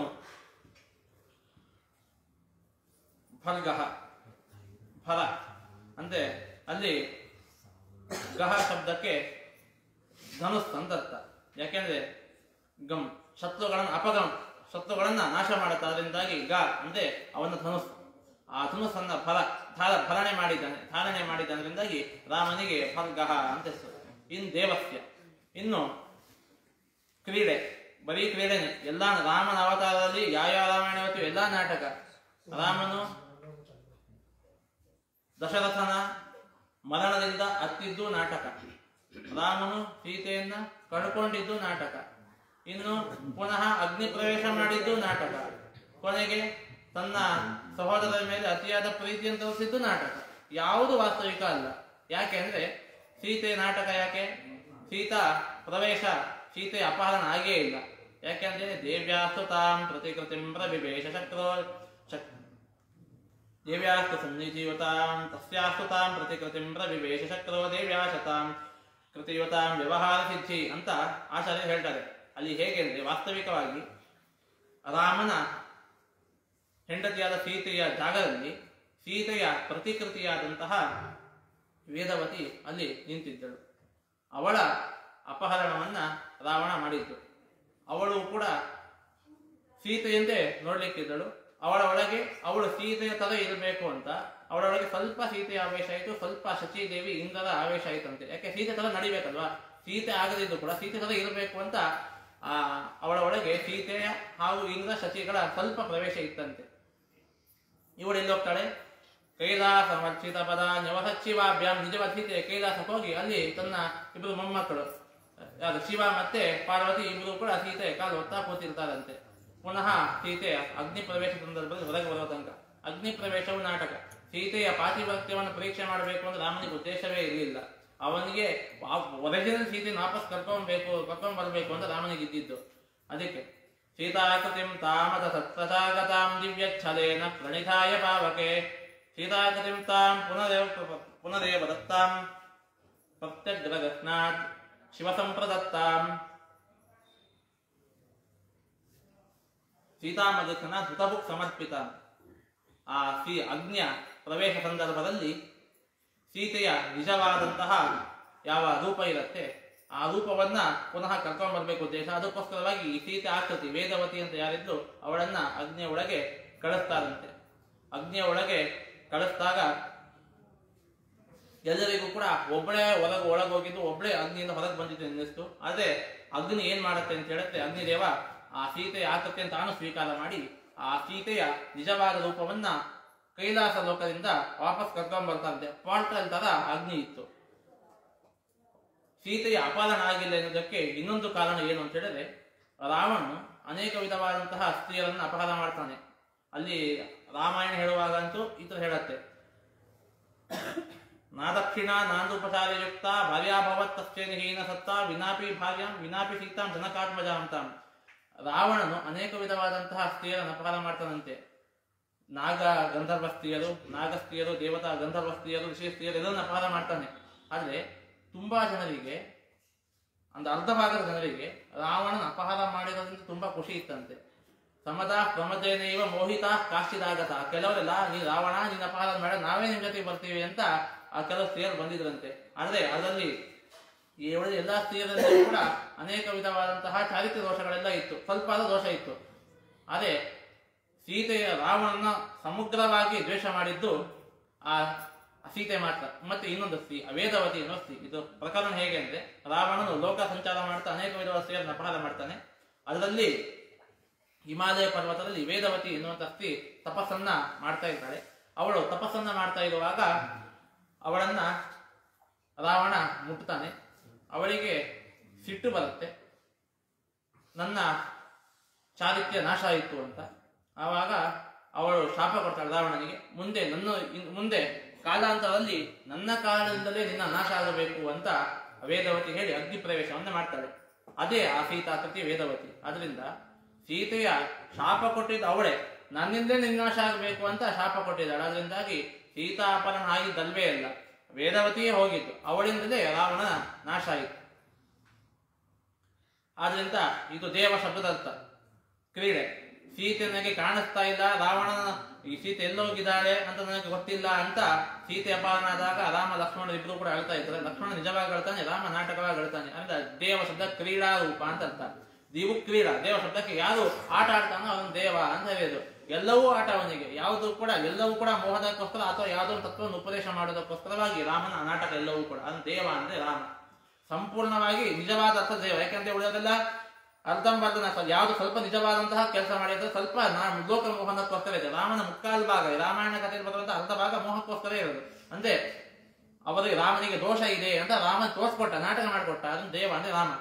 ಫಲ್ಗಹ ಫಲ ಅಂದ್ರೆ ಅಲ್ಲಿ ಗಹ ಶಬ್ದಕ್ಕೆ ಧನುಸ್ ಅಂತ ಅರ್ಥ ಯಾಕೆಂದ್ರೆ ಗಮ್ ಶತ್ರುಗಳನ್ನು ಅಪಗಮ ಶತ್ರುಗಳನ್ನ ನಾಶ ಮಾಡುತ್ತೆ ಅದರಿಂದಾಗಿ ಗ ಅಂದ್ರೆ ಅವನ ಧನುಸ್ ಆ ಧನುಸ್ಸನ್ನ ಫಲ ಧಾರ ಭರಣೆ ಮಾಡಿದ್ದಾನೆ ಧಾರಣೆ ಮಾಡಿದ್ದರಿಂದಾಗಿ ರಾಮನಿಗೆ ಫಲ್ಗಹ ಅಂತ ಹೆಸರು ಇನ್ ದೇವಸ್ಯ ಇನ್ನು ಕ್ರೀಡೆ ಬರೀ ಕ್ರೀಡೆನೆ ಎಲ್ಲ ರಾಮನ ಅವತಾರದಲ್ಲಿ ಯಾವ್ಯಾವ ರಾಮಾಯಣ ಇವತ್ತು ಎಲ್ಲಾ ನಾಟಕ ರಾಮನು ದಶರಥನ ಮರಣದಿಂದ ಅತ್ತಿದ್ದು ನಾಟಕ ರಾಮನು ಸೀತೆಯನ್ನ ಕಳ್ಕೊಂಡಿದ್ದು ನಾಟಕ ಇನ್ನು ಪುನಃ ಅಗ್ನಿ ಪ್ರವೇಶ ಮಾಡಿದ್ದು ನಾಟಕ ಕೊನೆಗೆ ತನ್ನ ಸಹೋದರರ ಮೇಲೆ ಅತಿಯಾದ ಪ್ರೀತಿಯನ್ನು ತೋರಿಸಿದ್ದು ನಾಟಕ ಯಾವುದು ವಾಸ್ತವಿಕ ಅಲ್ಲ ಯಾಕೆ ಅಂದ್ರೆ ಸೀತೆ ನಾಟಕ ಯಾಕೆ ಸೀತಾ ಪ್ರವೇಶ ಸೀತೆ ಅಪಹರಣ ಆಗೇ ಇಲ್ಲ ಯಾಕೆಂದ್ರೆ ದೇವ್ಯಾಸ್ತು ತಾಂ ಪ್ರತಿಕೃತಿಂ ಪ್ರವಿವೇಶ ಶಕ್ರೋ ಶಕ್ ದೇವ್ಯಾಸ್ತು ಸನ್ನಿಧಿಯುತಾಂ ತಸ್ಯಾಸ್ತು ತಾಂ ಪ್ರತಿಕೃತಿಂ ಪ್ರವಿವೇಶ ಶಕ್ರೋ ದೇವ್ಯಾಶತಾಂ ಕೃತಿಯುತಾಂ ವ್ಯವಹಾರ ಸಿದ್ಧಿ ಅಂತ ಆಚಾರ್ಯ ಹೇಳ್ತಾರೆ ಅಲ್ಲಿ ಹೇಗೆ ಅಂದ್ರೆ ವಾಸ್ತವಿಕವಾಗಿ ರಾಮನ ಹೆಂಡತಿಯಾದ ಸೀತೆಯ ಜಾಗದಲ್ಲಿ ಸೀತೆಯ ಪ್ರತಿಕೃತಿಯಾದಂತಹ ವೇದವತಿ ಅಲ್ಲಿ ನಿಂತಿದ್ದಳು ಅವಳ ಅಪಹರಣವನ್ನ ರಾವಣ ಮಾಡಿದ್ದು ಅವಳು ಕೂಡ ಸೀತೆಯಂತೆ ನೋಡ್ಲಿಕ್ಕಿದ್ದಳು ಅವಳ ಒಳಗೆ ಅವಳು ಸೀತೆಯ ತರ ಇರಬೇಕು ಅಂತ ಅವಳ ಒಳಗೆ ಸ್ವಲ್ಪ ಸೀತೆಯ ಆವೇಶ ಆಯಿತು ಸ್ವಲ್ಪ ಶಚೀದೇವಿ ಇಂದ್ರರ ಆವೇಶ ಆಯ್ತಂತೆ ಯಾಕೆ ಸೀತೆ ತರ ನಡಿಬೇಕಲ್ವಾ ಸೀತೆ ಆಗದಿದ್ದು ಕೂಡ ಸೀತೆ ತರ ಇರಬೇಕು ಅಂತ ಆ ಅವಳ ಒಳಗೆ ಸೀತೆಯ ಹಾಗೂ ಇಂದ್ರ ಶಚಿಗಳ ಸ್ವಲ್ಪ ಪ್ರವೇಶ ಇತ್ತಂತೆ ಇವಳು ಎಲ್ಲಿ ಹೋಗ್ತಾಳೆ ಕೈಲಾಸ ಮರ್ಚಿತ ಪದ ನವಸಚಿವಾಭ್ಯಾಂ ನಿಜವಾದ ಸೀತೆ ಕೈಲಾಸಕ್ಕೆ ಹೋಗಿ ಅಲ್ಲಿ ತನ್ನ ಇಬ್ಬರು ಮೊಮ್ಮಕ್ಕಳು ಯಾರು ಶಿವ ಮತ್ತೆ ಪಾರ್ವತಿ ಇಬ್ಬರು ಕೂಡ ಸೀತೆ ಕಾಲು ಹೊತ್ತಾ ಕೂತಿರ್ತಾರಂತೆ ಪುನಃ ಸೀತೆ ಅಗ್ನಿ ಪ್ರವೇಶ ಸಂದರ್ಭದಲ್ಲಿ ಹೊರಗೆ ಬರೋ ತನಕ ಅಗ್ನಿ ಪ್ರವೇಶವು ನಾಟಕ ಸೀತೆಯ ಪಾತಿಭಕ್ತ್ಯವನ್ನು ಪರೀಕ್ಷೆ ಮಾಡಬೇಕು ಅಂದ್ರೆ ರಾಮನಿಗೆ ಉದ್ದೇಶವೇ ಇರಲಿಲ್ಲ ಅವನಿಗೆ ಒರಿಜಿನಲ್ ಸೀತೆ ವಾಪಸ್ ಕರ್ಕೊಂಡ್ಬೇಕು ಕರ್ಕೊಂಡ್ ಬರಬೇಕು ಅಂತ ರಾಮನಿಗೆ ಇದ್ದಿದ್ದು ಅದಕ್ಕೆ ಸೀತಾಕೃತಿಂ ತಾಮದ ಸತ್ಪ್ರಸಾಗತಾಂ ದಿವ್ಯಚ್ಛಲೇನ ಪ್ರಣಿಧಾಯ ಪಾವಕೆ ಸೀತಾಕೃತಿಂ ತಾಂ ಪುನರೇವ ಪುನರೇವ ದತ್ತಾಂ ಪ್ರತ್ಯಗ್ರಗತ್ನಾತ್ ಶಿವಸಂಪ್ರದತ್ತಾಂ ಸೀತಾಮಗತನ ಧೃತಭುಕ್ ಸಮರ್ಪಿತ ಆ ಶ್ರೀ ಅಗ್ನಿಯ ಪ್ರವೇಶ ಸಂದರ್ಭದಲ್ಲಿ ಸೀತೆಯ ನಿಜವಾದಂತಹ ಯಾವ ರೂಪ ಇರುತ್ತೆ ಆ ರೂಪವನ್ನ ಪುನಃ ಕರ್ಕೊಂಡ್ ಬರ್ಬೇಕು ಉದ್ದೇಶ ಅದಕ್ಕೋಸ್ಕರವಾಗಿ ಈ ಸೀತೆ ಆಕೃತಿ ವೇದವತಿ ಅಂತ ಯಾರಿದ್ದು ಅವಳನ್ನ ಅಗ್ನಿಯ ಒಳಗೆ ಕಳಿಸ್ತಾರಂತೆ ಅಗ್ನಿಯ ಒಳಗೆ ಕಳಿಸಿದಾಗ ಎಲ್ಲರಿಗೂ ಕೂಡ ಒಬ್ಬಳೇ ಒಳಗೆ ಒಳಗೆ ಹೋಗಿದ್ದು ಒಬ್ಬಳೇ ಅಗ್ನಿಯಿಂದ ಹೊರಗೆ ಬಂದಿದ್ದು ಅನ್ನಿಸ್ತು ಆದ್ರೆ ಅಗ್ನಿ ಏನ್ ಮಾಡುತ್ತೆ ಅಂತ ಹೇಳುತ್ತೆ ಅಗ್ನಿದೇವ ಆ ಸೀತೆಯ ಆಕೃತಿಯನ್ನು ತಾನು ಸ್ವೀಕಾರ ಮಾಡಿ ಆ ಸೀತೆಯ ನಿಜವಾದ ರೂಪವನ್ನ ಕೈಲಾಸ ಲೋಕದಿಂದ ವಾಪಸ್ ಕರ್ಕೊಂಡ್ ಬರ್ತಾರಂತೆ ಪಾರ್ಟಲ್ ತರ ಅಗ್ನಿ ಇತ್ತು ಸೀತೆಯ ಅಪಹರಣ ಆಗಿಲ್ಲ ಎನ್ನುವುದಕ್ಕೆ ಇನ್ನೊಂದು ಕಾರಣ ಏನು ಅಂತ ಹೇಳಿದ್ರೆ ರಾವಣನು ಅನೇಕ ವಿಧವಾದಂತಹ ಸ್ತ್ರೀಯರನ್ನು ಅಪಹರಣ ಮಾಡ್ತಾನೆ ಅಲ್ಲಿ ರಾಮಾಯಣ ಹೇಳುವಾಗಂತೂ ಈ ತರ ಹೇಳತ್ತೆ ನಾದಕ್ಷಿಣ ನಾಂದುಪಚಾರಯುಕ್ತ ಭಾರ್ಯಾಭವತ್ ತಸ್ಯೇನ ಹೀನ ಸತ್ತ ವಿನಾಪಿ ಭಾರ್ಯಾಂ ವಿನಾಪಿ ಸೀತಾಂ ಜನಕಾತ್ಮಜಾಂತಾಂ ರಾವಣನು ಅನೇಕ ವಿಧವಾದಂತಹ ಸ್ತ್ರೀಯರನ್ನು ಅಪಹಾರ ಮಾಡ್ತಾನಂತೆ ನಾಗ ಗಂಧರ್ವ ಸ್ತ್ರೀಯರು ನಾಗ ಸ್ತ್ರೀಯರು ದೇವತಾ ಗಂಧರ್ವ ಸ್ತ್ರೀಯರು ಋಷಿ ಸ್ತ್ರೀಯರು ಎಲ್ಲರನ್ನು ಅಪಹಾರ ಮಾಡ್ತಾನೆ ಆದ್ರೆ ತುಂಬಾ ಜನರಿಗೆ ಒಂದು ಅರ್ಧ ಭಾಗದ ಜನರಿಗೆ ರಾವಣನ ಅಪಹಾರ ಮಾಡಿರೋದ್ರಿಂದ ತುಂಬಾ ಖುಷಿ ಇತ್ತಂತೆ ಸಮದ ಪ್ರಮದೇನೈವ ಮೋಹಿತ ಕಾಶಿದಾಗತ ಕೆಲವರೆಲ್ಲ ನೀ ರಾವಣ ನಿನ್ನ ಅಪಹಾರ ಮಾಡ ನಾವೇ ನಿಮ್ ಜೊತೆ ಬರ್ತೀವಿ ಅಂತ ಆ ಕೆಲವು ಸ್ತ್ರೀಯರು ಬಂದಿದ್ರಂತೆ ಆದ್ರೆ ಅದರಲ್ಲಿ ಈ ಉಳಿದ ಎಲ್ಲಾ ಸ್ತ್ರೀಯರಲ್ಲಿ ಕೂಡ ಅನೇಕ ವಿಧವಾದಂತಹ ಚಾರಿತ್ರ್ಯ ದೋಷಗಳೆಲ್ಲ ಇತ್ತು ಸ್ವಲ್ಪ ಆದ ದೋಷ ಇತ್ತು ಅದೇ ಸೀತೆಯ ರಾವಣನ ಸಮಗ್ರವಾಗಿ ದ್ವೇಷ ಮಾಡಿದ್ದು ಆ ಸೀತೆ ಮಾತ್ರ ಮತ್ತೆ ಇನ್ನೊಂದು ಸ್ತ್ರೀ ವೇದವತಿ ಅನ್ನೋ ಸ್ತ್ರೀ ಇದು ಪ್ರಕರಣ ಹೇಗೆ ಅಂದ್ರೆ ರಾವಣನು ಲೋಕ ಸಂಚಾರ ಮಾಡ್ತಾ ಅನೇಕ ವಿಧವಾದ ಸ್ತ್ರೀಯರನ್ನು ಅಪರಾಧ ಮಾಡ್ತಾನೆ ಅದರಲ್ಲಿ ಹಿಮಾಲಯ ಪರ್ವತದಲ್ಲಿ ವೇದವತಿ ಎನ್ನುವಂತ ಸ್ತ್ರೀ ತಪಸ್ಸನ್ನ ಮಾಡ್ತಾ ಇದ್ದಾಳೆ ಅವಳು ತಪಸ್ಸನ್ನ ಮಾಡ್ತಾ ಇರುವಾಗ ಅವಳನ್ನ ರಾವಣ ಮುಟ್ತಾನೆ ಅವಳಿಗೆ ಸಿಟ್ಟು ಬರುತ್ತೆ ನನ್ನ ಚಾರಿತ್ರ್ಯ ನಾಶ ಆಯಿತು ಅಂತ ಆವಾಗ ಅವಳು ಶಾಪ ಕೊಡ್ತಾಳೆ ರಾವಣನಿಗೆ ಮುಂದೆ ನನ್ನ ಇನ್- ಮುಂದೆ ಕಾಲಾಂತರದಲ್ಲಿ ನನ್ನ ಕಾಲದಿಂದಲೇ ನಿನ್ನ ನಾಶ ಆಗಬೇಕು ಅಂತ ವೇದವತಿ ಹೇಳಿ ಅಗ್ನಿ ಪ್ರವೇಶವನ್ನ ಮಾಡ್ತಾಳೆ ಅದೇ ಆ ಸೀತಾಕೃತಿ ವೇದವತಿ ಅದರಿಂದ ಸೀತೆಯ ಶಾಪ ಕೊಟ್ಟಿದ್ದು ಅವಳೇ ನನ್ನಿಂದಲೇ ನಿನ್ನ ನಾಶ ಆಗಬೇಕು ಅಂತ ಶಾಪ ಕೊಟ್ಟಿದ್ದಾಳೆ ಅದರಿಂದಾಗಿ ಸೀತಾ ಅಪಹರಣ ಆಗಿದ್ದಲ್ವೇ ಅಲ್ಲ ವೇದವತಿಯೇ ಹೋಗಿದ್ದು ಅವಳಿಂದಲೇ ರಾವಣ ನಾಶ ಆಯಿತು ಆದ್ರಿಂದ ಇದು ದೇವ ಶಬ್ದದ ಅರ್ಥ ಕ್ರೀಡೆ ಸೀತೆ ನನಗೆ ಕಾಣಿಸ್ತಾ ಇಲ್ಲ ರಾವಣನ ಈ ಸೀತೆ ಎಲ್ಲೋಗಿದ್ದಾಳೆ ಅಂತ ನನಗೆ ಗೊತ್ತಿಲ್ಲ ಅಂತ ಸೀತೆ ಅಪಹರಣ ಆದಾಗ ರಾಮ ಲಕ್ಷ್ಮಣ ಇಬ್ರು ಕೂಡ ಅಳ್ತಾ ಇದ್ದಾರೆ ಲಕ್ಷ್ಮಣ ನಿಜವಾಗಿ ಅಳ್ತಾನೆ ರಾಮ ನಾಟಕವಾಗಿ ಅಳ್ತಾನೆ ಅಂದ್ರೆ ದೇವ ಶಬ್ದ ಕ್ರೀಡಾ ರೂಪ ಅಂತ ಅರ್ಥ ದಿವು ಕ್ರೀಡಾ ದೇವ ಶಬ್ದಕ್ಕೆ ಯಾರು ಆಟ ಆಡ್ತಾನೋ ಅವನು ದೇವ ಅಂತ ಹೇಳೋದು ಎಲ್ಲವೂ ಆಟ ಅವನಿಗೆ ಯಾವುದು ಕೂಡ ಎಲ್ಲವೂ ಕೂಡ ಮೋಹದಕ್ಕೋಸ್ಕರ ಅಥವಾ ಯಾವುದೋ ಒಂದು ತತ್ವವನ್ನು ಉಪದೇಶ ಮಾಡೋದಕ್ಕೋಸ್ಕರವಾಗಿ ರಾಮನ ಆ ನಾಟಕ ಎಲ್ಲವೂ ಕೂಡ ಅದು ದೇವ ಅಂದ್ರೆ ರಾಮ ಸಂಪೂರ್ಣವಾಗಿ ನಿಜವಾದ ಅರ್ಥ ದೇವ ಯಾಕಂದ್ರೆ ಉಳಿಯೋದೆಲ್ಲ ಅರ್ಧಂಬರ್ಧನ ಸ್ವಲ್ಪ ಯಾವುದು ಸ್ವಲ್ಪ ನಿಜವಾದಂತಹ ಕೆಲಸ ಮಾಡಿದ್ರೆ ಸ್ವಲ್ಪ ನಾ ಲೋಕ ಮೋಹನಕ್ಕೋಸ್ಕರ ಇದೆ ರಾಮನ ಮುಕ್ಕಾಲು ಭಾಗ ಈ ರಾಮಾಯಣ ಕಥೆಯಲ್ಲಿ ಬರುವಂತಹ ಅರ್ಧ ಭಾಗ ಮೋಹಕ್ಕೋಸ್ಕರ ಇರೋದು ಅಂದ್ರೆ ಅವರಿಗೆ ರಾಮನಿಗೆ ದೋಷ ಇದೆ ಅಂತ ರಾಮ ತೋರಿಸ್ಕೊಟ್ಟ ನಾಟಕ ಮಾಡಿಕೊಟ್ಟ ಅದನ್ನ ದೇವ ಅಂದ್ರೆ ರಾಮ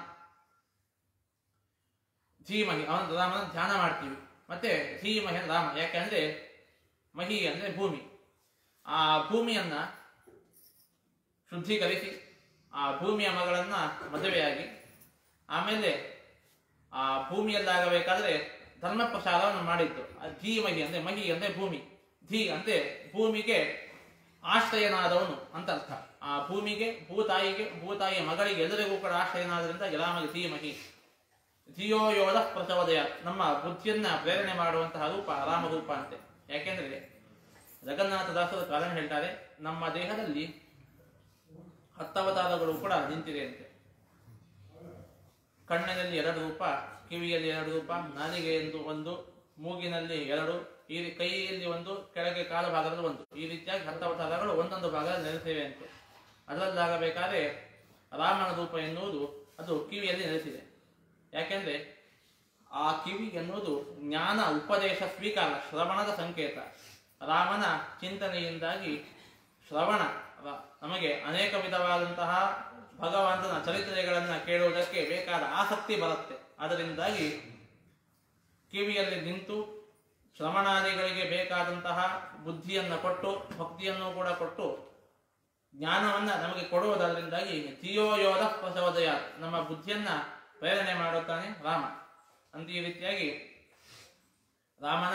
ಧೀಮಹಿ ಅವನ ರಾಮನ ಧ್ಯಾನ ಮಾಡ್ತೀವಿ ಮತ್ತೆ ಧೀಮಹಿ ಅಂದ್ರೆ ರಾಮ ಯಾಕಂದ್ರೆ ಮಹಿ ಅಂದ್ರೆ ಭೂಮಿ ಆ ಭೂಮಿಯನ್ನ ಶುದ್ಧೀಕರಿಸಿ ಆ ಭೂಮಿಯ ಮಗಳನ್ನ ಮದುವೆಯಾಗಿ ಆಮೇಲೆ ಆ ಭೂಮಿಯಲ್ಲಾಗಬೇಕಾದ್ರೆ ಧರ್ಮ ಪ್ರಸಾರವನ್ನು ಮಾಡಿದ್ದು ಆ ಧೀಮಹಿ ಅಂದ್ರೆ ಮಹಿ ಅಂದ್ರೆ ಭೂಮಿ ಧೀ ಅಂದ್ರೆ ಭೂಮಿಗೆ ಆಶ್ರಯನಾದವನು ಅಂತ ಅರ್ಥ ಆ ಭೂಮಿಗೆ ಭೂತಾಯಿಗೆ ಭೂತಾಯಿಯ ಮಗಳಿಗೆ ಎಲ್ಲರಿಗೂ ಕೂಡ ಆಶ್ರಯನಾದ್ರಿಂದ ರಾಮಗೆ ಧೀಮಹಿ ಧಿಯೋ ಯೋಧ ಪ್ರಚೋದಯ ನಮ್ಮ ಬುದ್ಧಿಯನ್ನ ಪ್ರೇರಣೆ ಮಾಡುವಂತಹ ರೂಪ ರಾಮರೂಪ ಅಂತೆ ಯಾಕೆಂದ್ರೆ ಜಗನ್ನಾಥ ದಾಸರು ಕಾರಣ ಹೇಳ್ತಾರೆ ನಮ್ಮ ದೇಹದಲ್ಲಿ ಹತ್ತವತಾರಗಳು ಕೂಡ ನಿಂತಿದೆ ಅಂತೆ ಕಣ್ಣಿನಲ್ಲಿ ಎರಡು ರೂಪ ಕಿವಿಯಲ್ಲಿ ಎರಡು ರೂಪ ನಾಲಿಗೆಯಲ್ಲಿ ಒಂದು ಮೂಗಿನಲ್ಲಿ ಎರಡು ಈ ರೀ- ಕೈಯಲ್ಲಿ ಒಂದು ಕೆಳಗೆ ಕಾಲ ಭಾಗದಲ್ಲಿ ಒಂದು ಈ ರೀತಿಯಾಗಿ ಹತ್ತವತಾರಗಳು ಒಂದೊಂದು ಭಾಗದಲ್ಲಿ ನೆಲೆಸಿವೆ ಅಂತೆ ಅದರಲ್ಲಾಗಬೇಕಾದ್ರೆ ರಾಮನ ರೂಪ ಎನ್ನುವುದು ಅದು ಕಿವಿಯಲ್ಲಿ ನೆಲೆಸಿದೆ ಯಾಕೆಂದ್ರೆ ಆ ಕಿವಿ ಎನ್ನುವುದು ಜ್ಞಾನ ಉಪದೇಶ ಸ್ವೀಕಾರ ಶ್ರವಣದ ಸಂಕೇತ ರಾಮನ ಚಿಂತನೆಯಿಂದಾಗಿ ಶ್ರವಣ ರ- ನಮಗೆ ಅನೇಕ ವಿಧವಾದಂತಹ ಭಗವಂತನ ಚರಿತ್ರೆಗಳನ್ನ ಕೇಳುವುದಕ್ಕೆ ಬೇಕಾದ ಆಸಕ್ತಿ ಬರುತ್ತೆ ಅದರಿಂದಾಗಿ ಕಿವಿಯಲ್ಲಿ ನಿಂತು ಶ್ರವಣಾದಿಗಳಿಗೆ ಬೇಕಾದಂತಹ ಬುದ್ಧಿಯನ್ನು ಕೊಟ್ಟು ಭಕ್ತಿಯನ್ನು ಕೂಡ ಕೊಟ್ಟು ಜ್ಞಾನವನ್ನ ನಮಗೆ ಕೊಡುವುದರಿಂದಾಗಿ ಧಿಯೋಯೋಧ ಪ್ರಚೋದಯ ನಮ್ಮ ಬುದ್ಧಿಯನ್ನ ಪ್ರೇರಣೆ ಮಾಡುತ್ತಾನೆ ರಾಮ ಅಂತ ಈ ರೀತಿಯಾಗಿ ರಾಮನ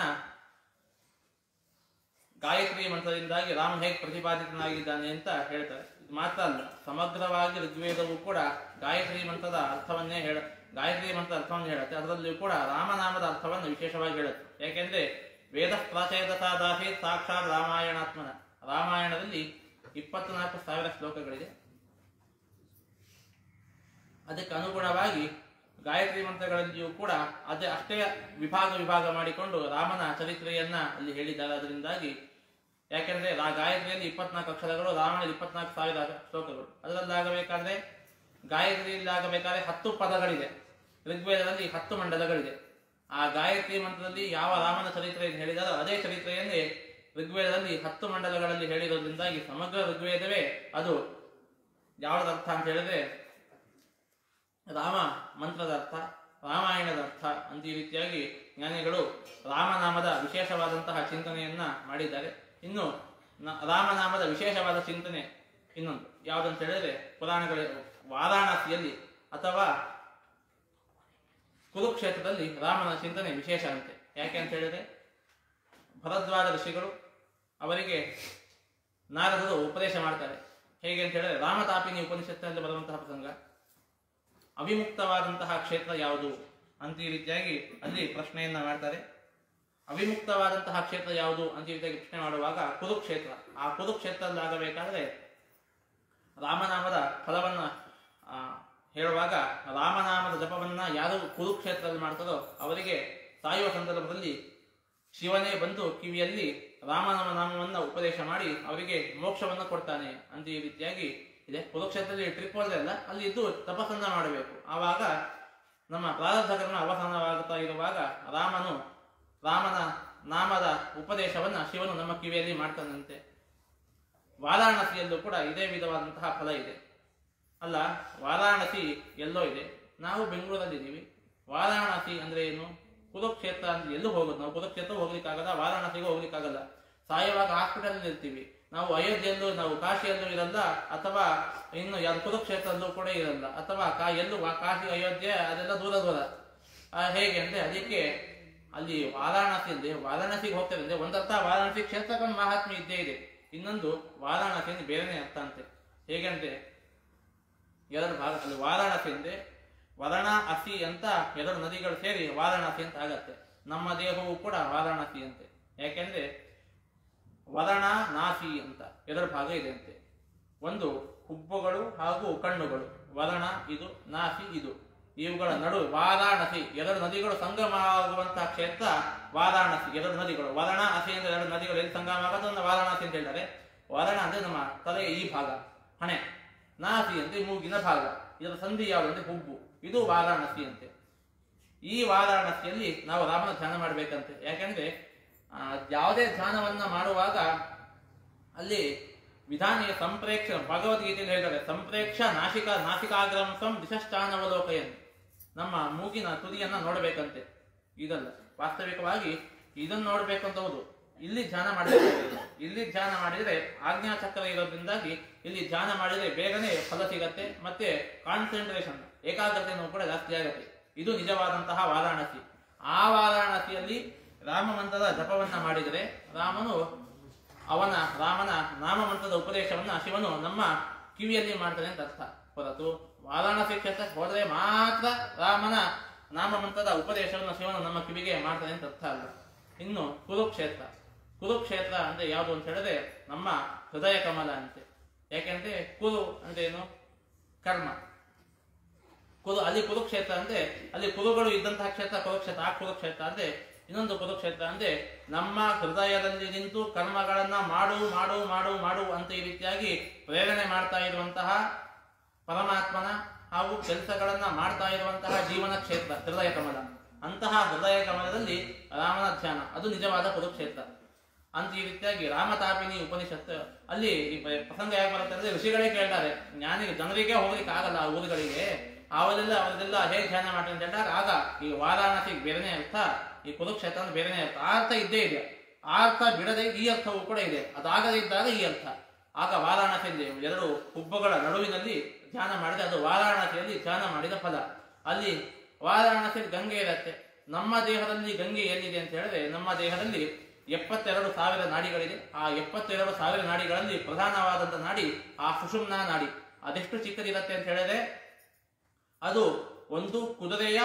ಗಾಯತ್ರಿ ಮಂತ್ರದಿಂದಾಗಿ ರಾಮ ಹೇಗೆ ಪ್ರತಿಪಾದಿತನಾಗಿದ್ದಾನೆ ಅಂತ ಹೇಳ್ತಾರೆ ಇದು ಮಾತ್ರ ಅಲ್ಲ ಸಮಗ್ರವಾಗಿ ಋಗ್ವೇದವು ಕೂಡ ಗಾಯತ್ರಿ ಮಂತ್ರದ ಅರ್ಥವನ್ನೇ ಹೇಳ ಗಾಯತ್ರಿ ಮಂತ್ರದ ಅರ್ಥವನ್ನು ಹೇಳುತ್ತೆ ಅದರಲ್ಲಿಯೂ ಕೂಡ ರಾಮನಾಮದ ಅರ್ಥವನ್ನು ವಿಶೇಷವಾಗಿ ಹೇಳುತ್ತೆ ಯಾಕೆಂದ್ರೆ ವೇದ ಪ್ರಾಚೇದತಾ ದಾಸಿ ಸಾಕ್ಷಾತ್ ರಾಮಾಯಣಾತ್ಮನ ರಾಮಾಯಣದಲ್ಲಿ ಇಪ್ಪತ್ನಾಲ್ಕು ಸಾವಿರ ಶ್ಲೋಕಗಳಿದೆ ಅದಕ್ಕೆ ಅನುಗುಣವಾಗಿ ಗಾಯತ್ರಿ ಮಂತ್ರಗಳಲ್ಲಿಯೂ ಕೂಡ ಅದೇ ಅಷ್ಟೇ ವಿಭಾಗ ವಿಭಾಗ ಮಾಡಿಕೊಂಡು ರಾಮನ ಚರಿತ್ರೆಯನ್ನ ಅಲ್ಲಿ ಹೇಳಿದ್ದಾರೆ ಅದರಿಂದಾಗಿ ಯಾಕೆಂದ್ರೆ ಆ ಗಾಯತ್ರಿಯಲ್ಲಿ ಇಪ್ಪತ್ನಾಲ್ಕು ಅಕ್ಷರಗಳು ರಾಮನಲ್ಲಿ ಇಪ್ಪತ್ನಾಲ್ಕು ಸಾವಿರ ಶ್ಲೋಕಗಳು ಅದರಲ್ಲಾಗಬೇಕಾದ್ರೆ ಗಾಯತ್ರಿಯಲ್ಲಿ ಆಗಬೇಕಾದ್ರೆ ಹತ್ತು ಪದಗಳಿದೆ ಋಗ್ವೇದದಲ್ಲಿ ಹತ್ತು ಮಂಡಲಗಳಿದೆ ಆ ಗಾಯತ್ರಿ ಮಂತ್ರದಲ್ಲಿ ಯಾವ ರಾಮನ ಚರಿತ್ರೆಯನ್ನು ಹೇಳಿದಾರೋ ಅದೇ ಚರಿತ್ರೆಯನ್ನೇ ಋಗ್ವೇದದಲ್ಲಿ ಹತ್ತು ಮಂಡಲಗಳಲ್ಲಿ ಹೇಳಿರೋದ್ರಿಂದಾಗಿ ಸಮಗ್ರ ಋಗ್ವೇದವೇ ಅದು ಯಾವ್ದು ಅರ್ಥ ಅಂತ ಹೇಳಿದ್ರೆ ರಾಮ ಮಂತ್ರದ ಅರ್ಥ ರಾಮಾಯಣದ ಅರ್ಥ ಅಂತ ಈ ರೀತಿಯಾಗಿ ಜ್ಞಾನಿಗಳು ರಾಮನಾಮದ ವಿಶೇಷವಾದಂತಹ ಚಿಂತನೆಯನ್ನ ಮಾಡಿದ್ದಾರೆ ಇನ್ನು ನ- ರಾಮನಾಮದ ವಿಶೇಷವಾದ ಚಿಂತನೆ ಇನ್ನೊಂದು ಯಾವುದಂತ ಹೇಳಿದ್ರೆ ಪುರಾಣಗಳ ವಾರಾಣಸಿಯಲ್ಲಿ ಅಥವಾ ಕುರುಕ್ಷೇತ್ರದಲ್ಲಿ ರಾಮನ ಚಿಂತನೆ ವಿಶೇಷ ಅಂತೆ ಯಾಕೆ ಅಂತ ಹೇಳಿದ್ರೆ ಭರದ್ವಾಜ ಋಷಿಗಳು ಅವರಿಗೆ ನಾರದರು ಉಪದೇಶ ಮಾಡ್ತಾರೆ ಹೇಗೆ ಅಂತ ಹೇಳಿದ್ರೆ ರಾಮತಾಪಿನಿ ಉಪನಿಷತ್ತಿನಲ್ಲಿ ಬರುವಂತಹ ಪ್ರಸಂಗ ಅವಿಮುಕ್ತವಾದಂತಹ ಕ್ಷೇತ್ರ ಯಾವುದು ಅಂತ ಈ ರೀತಿಯಾಗಿ ಅಲ್ಲಿ ಪ್ರಶ್ನೆಯನ್ನ ಮಾಡ್ತಾರೆ ಅವಿಮುಕ್ತವಾದಂತಹ ಕ್ಷೇತ್ರ ಯಾವುದು ಅಂತ ಈ ರೀತಿಯಾಗಿ ಪ್ರಶ್ನೆ ಮಾಡುವಾಗ ಕುರುಕ್ಷೇತ್ರ ಆ ಕುರುಕ್ಷೇತ್ರದಲ್ಲಿ ಆಗಬೇಕಾದ್ರೆ ರಾಮನಾಮದ ಫಲವನ್ನ ಆ, ಹೇಳುವಾಗ ರಾಮನಾಮದ ಜಪವನ್ನ ಯಾರು ಕುರುಕ್ಷೇತ್ರದಲ್ಲಿ ಮಾಡ್ತಾರೋ ಅವರಿಗೆ ಸಾಯುವ ಸಂದರ್ಭದಲ್ಲಿ ಶಿವನೇ ಬಂದು ಕಿವಿಯಲ್ಲಿ ರಾಮನಾಮ ನಾಮವನ್ನ ಉಪದೇಶ ಮಾಡಿ ಅವರಿಗೆ ಮೋಕ್ಷವನ್ನ ಕೊಡ್ತಾನೆ ಅಂತ ಈ ರೀತಿಯಾಗಿ ಇದೆ ಕುರುಕ್ಷೇತ್ರದಲ್ಲಿ ಟ್ರಿಪ್ ಅಲ್ಲ ಅಲ್ಲಿ ಇದ್ದು ತಪಸ್ಸನ್ನ ಮಾಡಬೇಕು ಆವಾಗ ನಮ್ಮ ಪ್ರಾರಬ್ಧ ಕರ್ಮ ಅವಸಾನವಾಗುತ್ತಾ ಇರುವಾಗ ರಾಮನು ರಾಮನ ನಾಮದ ಉಪದೇಶವನ್ನ ಶಿವನು ನಮ್ಮ ಕಿವಿಯಲ್ಲಿ ಮಾಡ್ತಾನಂತೆ ವಾರಾಣಸಿಯಲ್ಲೂ ಕೂಡ ಇದೇ ವಿಧವಾದಂತಹ ಫಲ ಇದೆ ಅಲ್ಲ ವಾರಾಣಸಿ ಎಲ್ಲೋ ಇದೆ ನಾವು ಬೆಂಗಳೂರಲ್ಲಿದ್ದೀವಿ ವಾರಾಣಸಿ ಅಂದ್ರೆ ಏನು ಕುರುಕ್ಷೇತ್ರ ಅಂತ ಎಲ್ಲೂ ಹೋಗೋದು ನಾವು ಕುರುಕ್ಷೇತ್ರ ಹೋಗ್ಲಿಕ್ಕಾಗಲ್ಲ ವಾರಾಣಸಿಗೂ ಹೋಗ್ಲಿಕ್ಕಾಗಲ್ಲ ಸಾಯುವಾಗ ಹಾಸ್ಪಿಟಲ್ ಇರ್ತೀವಿ ನಾವು ಅಯೋಧ್ಯೆಯಲ್ಲೂ ನಾವು ಕಾಶಿಯಲ್ಲೂ ಇರಲ್ಲ ಅಥವಾ ಇನ್ನು ಯಾರು ಕುರುಕ್ಷೇತ್ರದಲ್ಲೂ ಕೂಡ ಇರಲ್ಲ ಅಥವಾ ಕಾ ಎಲ್ಲೂ ವಾ- ಕಾಶಿ ಅಯೋಧ್ಯೆ ಅದೆಲ್ಲ ದೂರ ದೂರ ಆ, ಹೇಗೆ ಅಂದ್ರೆ ಅದಕ್ಕೆ ಅಲ್ಲಿ ವಾರಾಣಸಿ ಅಂದ್ರೆ ವಾರಾಣಸಿಗೆ ಹೋಗ್ತಾರೆ ಅಂದ್ರೆ ಒಂದರ್ಥ ವಾರಾಣಸಿ ಕ್ಷೇತ್ರಗಳ ಮಹಾತ್ಮೆ ಇದ್ದೇ ಇದೆ ಇನ್ನೊಂದು ವಾರಾಣಸಿ ಅಂದ್ರೆ ಬೇರೆನೇ ಅರ್ಥ ಅಂತೆ ಹೇಗಂದ್ರೆ ಎರಡು ಭಾಗ ಅಲ್ಲಿ ವಾರಾಣಸಿ ಅಂದ್ರೆ ವರಣ ಅಸಿ ಅಂತ ಎರಡು ನದಿಗಳು ಸೇರಿ ವಾರಾಣಸಿ ಅಂತ ಆಗತ್ತೆ ನಮ್ಮ ದೇಹವು ಕೂಡ ವಾರಾಣಸಿ ಅಂತೆ ಯಾಕೆಂದ್ರೆ ವರಣ ನಾಸಿ ಅಂತ ಎರಡು ಭಾಗ ಇದೆ ಅಂತೆ ಒಂದು ಹುಬ್ಬುಗಳು ಹಾಗೂ ಕಣ್ಣುಗಳು ವರಣ ಇದು ನಾಸಿ ಇದು ಇವುಗಳ ನಡುವೆ ವಾರಾಣಸಿ ಎರಡು ನದಿಗಳು ಸಂಗಮ ಆಗುವಂತಹ ಕ್ಷೇತ್ರ ವಾರಾಣಸಿ ಎರಡು ನದಿಗಳು ವರಣ ಅಸಿ ಅಂದ್ರೆ ಎರಡು ನದಿಗಳು ಎಲ್ಲಿ ಸಂಗಮ ಆಗೋದು ಅದನ್ನ ವಾರಾಣಸಿ ಅಂತ ಹೇಳ್ತಾರೆ ವರಣ ಅಂದ್ರೆ ನಮ್ಮ ತಲೆಯ ಈ ಭಾಗ ಹಣೆ ನಾಸಿ ಅಂದ್ರೆ ಮೂಗಿನ ಭಾಗ ಇದರ ಸಂಧಿ ಯಾವುದು ಅಂದ್ರೆ ಹುಬ್ಬು ಇದು ವಾರಾಣಸಿ ಅಂತೆ ಈ ವಾರಾಣಸಿಯಲ್ಲಿ ನಾವು ರಾಮನ ಧ್ಯಾನ ಮಾಡ್ಬೇಕಂತೆ ಯಾಕಂದ್ರೆ ಆ, ಯಾವುದೇ ಧ್ಯಾನವನ್ನ ಮಾಡುವಾಗ ಅಲ್ಲಿ ವಿಧಾನಿಯ ಸಂಪ್ರೇಕ್ಷ ಭಗವದ್ಗೀತೆಯಲ್ಲಿ ಹೇಳ್ತಾರೆ ಸಂಪ್ರೇಕ್ಷ ನಾಸಿಕ ನಾಸಿಕಾಗ್ರಂಸಂ ದಿಶಶ್ಚಾನವಲೋಕಯನ್ ನಮ್ಮ ಮೂಗಿನ ತುದಿಯನ್ನ ನೋಡಬೇಕಂತೆ ಇದಲ್ಲ ವಾಸ್ತವಿಕವಾಗಿ ಇದನ್ನು ನೋಡ್ಬೇಕಂತ ಹೌದು ಇಲ್ಲಿ ಧ್ಯಾನ ಮಾಡಬೇಕು ಇಲ್ಲಿ ಧ್ಯಾನ ಮಾಡಿದ್ರೆ ಆಜ್ಞಾ ಚಕ್ರ ಇರೋದ್ರಿಂದಾಗಿ ಇಲ್ಲಿ ಧ್ಯಾನ ಮಾಡಿದ್ರೆ ಬೇಗನೆ ಫಲ ಸಿಗತ್ತೆ ಮತ್ತೆ ಕಾನ್ಸಂಟ್ರೇಷನ್ ಏಕಾಗ್ರತೆಯೂ ಕೂಡ ಜಾಸ್ತಿ ಆಗುತ್ತೆ ಇದು ನಿಜವಾದಂತಹ ವಾರಾಣಸಿ ಆ ವಾರಾಣಸಿಯಲ್ಲಿ ರಾಮ ಮಂತ್ರದ ಜಪವನ್ನ ಮಾಡಿದರೆ ರಾಮನು ಅವನ ರಾಮನ ನಾಮ ಮಂತ್ರದ ಉಪದೇಶವನ್ನ ಶಿವನು ನಮ್ಮ ಕಿವಿಯಲ್ಲಿ ಮಾಡ್ತಾನೆ ಅಂತ ಅರ್ಥ ಹೊರತು ವಾರಾಣಸಿ ಕ್ಷೇತ್ರಕ್ಕೆ ಹೋದರೆ ಮಾತ್ರ ರಾಮನ ನಾಮಮಂತ್ರದ ಉಪದೇಶವನ್ನು ಶಿವನು ನಮ್ಮ ಕಿವಿಗೆ ಮಾಡ್ತಾನೆ ಅಂತ ಅರ್ಥ ಅಲ್ಲ ಇನ್ನು ಕುರುಕ್ಷೇತ್ರ ಕುರುಕ್ಷೇತ್ರ ಅಂದ್ರೆ ಯಾವುದು ಅಂತ ಹೇಳಿದ್ರೆ ನಮ್ಮ ಹೃದಯ ಕಮಲ ಅಂತೆ ಯಾಕೆಂದ್ರೆ ಕುರು ಅಂದ್ರೆ ಏನು ಕರ್ಮ ಕುರು ಅಲ್ಲಿ ಕುರುಕ್ಷೇತ್ರ ಅಂದ್ರೆ ಅಲ್ಲಿ ಕುರುಗಳು ಇದ್ದಂತಹ ಕ್ಷೇತ್ರ ಕುರುಕ್ಷೇತ್ರ ಆ ಕುರುಕ್ಷೇತ್ರ ಅಂದ್ರೆ ಇನ್ನೊಂದು ಕುರುಕ್ಷೇತ್ರ ಅಂದ್ರೆ ನಮ್ಮ ಹೃದಯದಲ್ಲಿ ನಿಂತು ಕರ್ಮಗಳನ್ನ ಮಾಡು ಮಾಡು ಮಾಡು ಮಾಡು ಅಂತ ಈ ರೀತಿಯಾಗಿ ಪ್ರೇರಣೆ ಮಾಡ್ತಾ ಇರುವಂತಹ ಪರಮಾತ್ಮನ ಹಾಗೂ ಕೆಲಸಗಳನ್ನ ಮಾಡ್ತಾ ಇರುವಂತಹ ಜೀವನ ಕ್ಷೇತ್ರ ಹೃದಯ ಕಮಲ ಅಂತಹ ಹೃದಯ ಕಮಲದಲ್ಲಿ ರಾಮನ ಧ್ಯಾನ ಅದು ನಿಜವಾದ ಕುರುಕ್ಷೇತ್ರ ಅಂತ ಈ ರೀತಿಯಾಗಿ ರಾಮತಾಪಿನಿ ಉಪನಿಷತ್ತು ಅಲ್ಲಿ ಈ ಪ್ರ- ಪ್ರಸಂಗ ಯಾಕೆ ಬರುತ್ತೆ ಅಂದ್ರೆ ಋಷಿಗಳೇ ಕೇಳ್ತಾರೆ ಜ್ಞಾನಿ ಜನರಿಗೆ ಹೋಗ್ಲಿಕ್ಕೆ ಆಗಲ್ಲ ಆ ಊರುಗಳಿಗೆ ಅವರೆಲ್ಲ ಅವರೆಲ್ಲ ಹೇಗೆ ಧ್ಯಾನ ಮಾಡ್ತಾರೆ ಅಂತ ಹೇಳಿದಾಗ ಆಗ ಈ ವಾರಾಣಸಿಗೆ ಬೇರೆನೇ ಅರ್ಥ ಈ ಕುರುಕ್ಷೇತ್ರ ಅಂದ್ರೆ ಬೇರೆನೇ ಅರ್ಥ ಆ ಅರ್ಥ ಇದ್ದೇ ಇದೆ ಆ ಅರ್ಥ ಬಿಡದೆ ಈ ಅರ್ಥವೂ ಕೂಡ ಇದೆ ಅದಾಗದೇ ಇದ್ದಾಗ ಈ ಅರ್ಥ ಆಗ ವಾರಾಣಸಿಯಲ್ಲಿ ಎರಡು ಹುಬ್ಬಗಳ ನಡುವಿನಲ್ಲಿ ಧ್ಯಾನ ಮಾಡಿದೆ ಅದು ವಾರಾಣಸಿಯಲ್ಲಿ ಧ್ಯಾನ ಮಾಡಿದ ಫಲ ಅಲ್ಲಿ ವಾರಾಣಸಿಯಲ್ಲಿ ಗಂಗೆ ಇರುತ್ತೆ ನಮ್ಮ ದೇಹದಲ್ಲಿ ಗಂಗೆ ಎಲ್ಲಿದೆ ಅಂತ ಹೇಳಿದ್ರೆ ನಮ್ಮ ದೇಹದಲ್ಲಿ ಎಪ್ಪತ್ತೆರಡು ಸಾವಿರ ನಾಡಿಗಳಿದೆ ಆ ಎಪ್ಪತ್ತೆರಡು ಸಾವಿರ ನಾಡಿಗಳಲ್ಲಿ ಪ್ರಧಾನವಾದಂತ ನಾಡಿ ಆ ಸುಷುಮ್ನ ನಾಡಿ ಅದೆಷ್ಟು ಚಿಕ್ಕದಿರುತ್ತೆ ಅಂತ ಹೇಳಿದ್ರೆ ಅದು ಒಂದು ಕುದುರೆಯ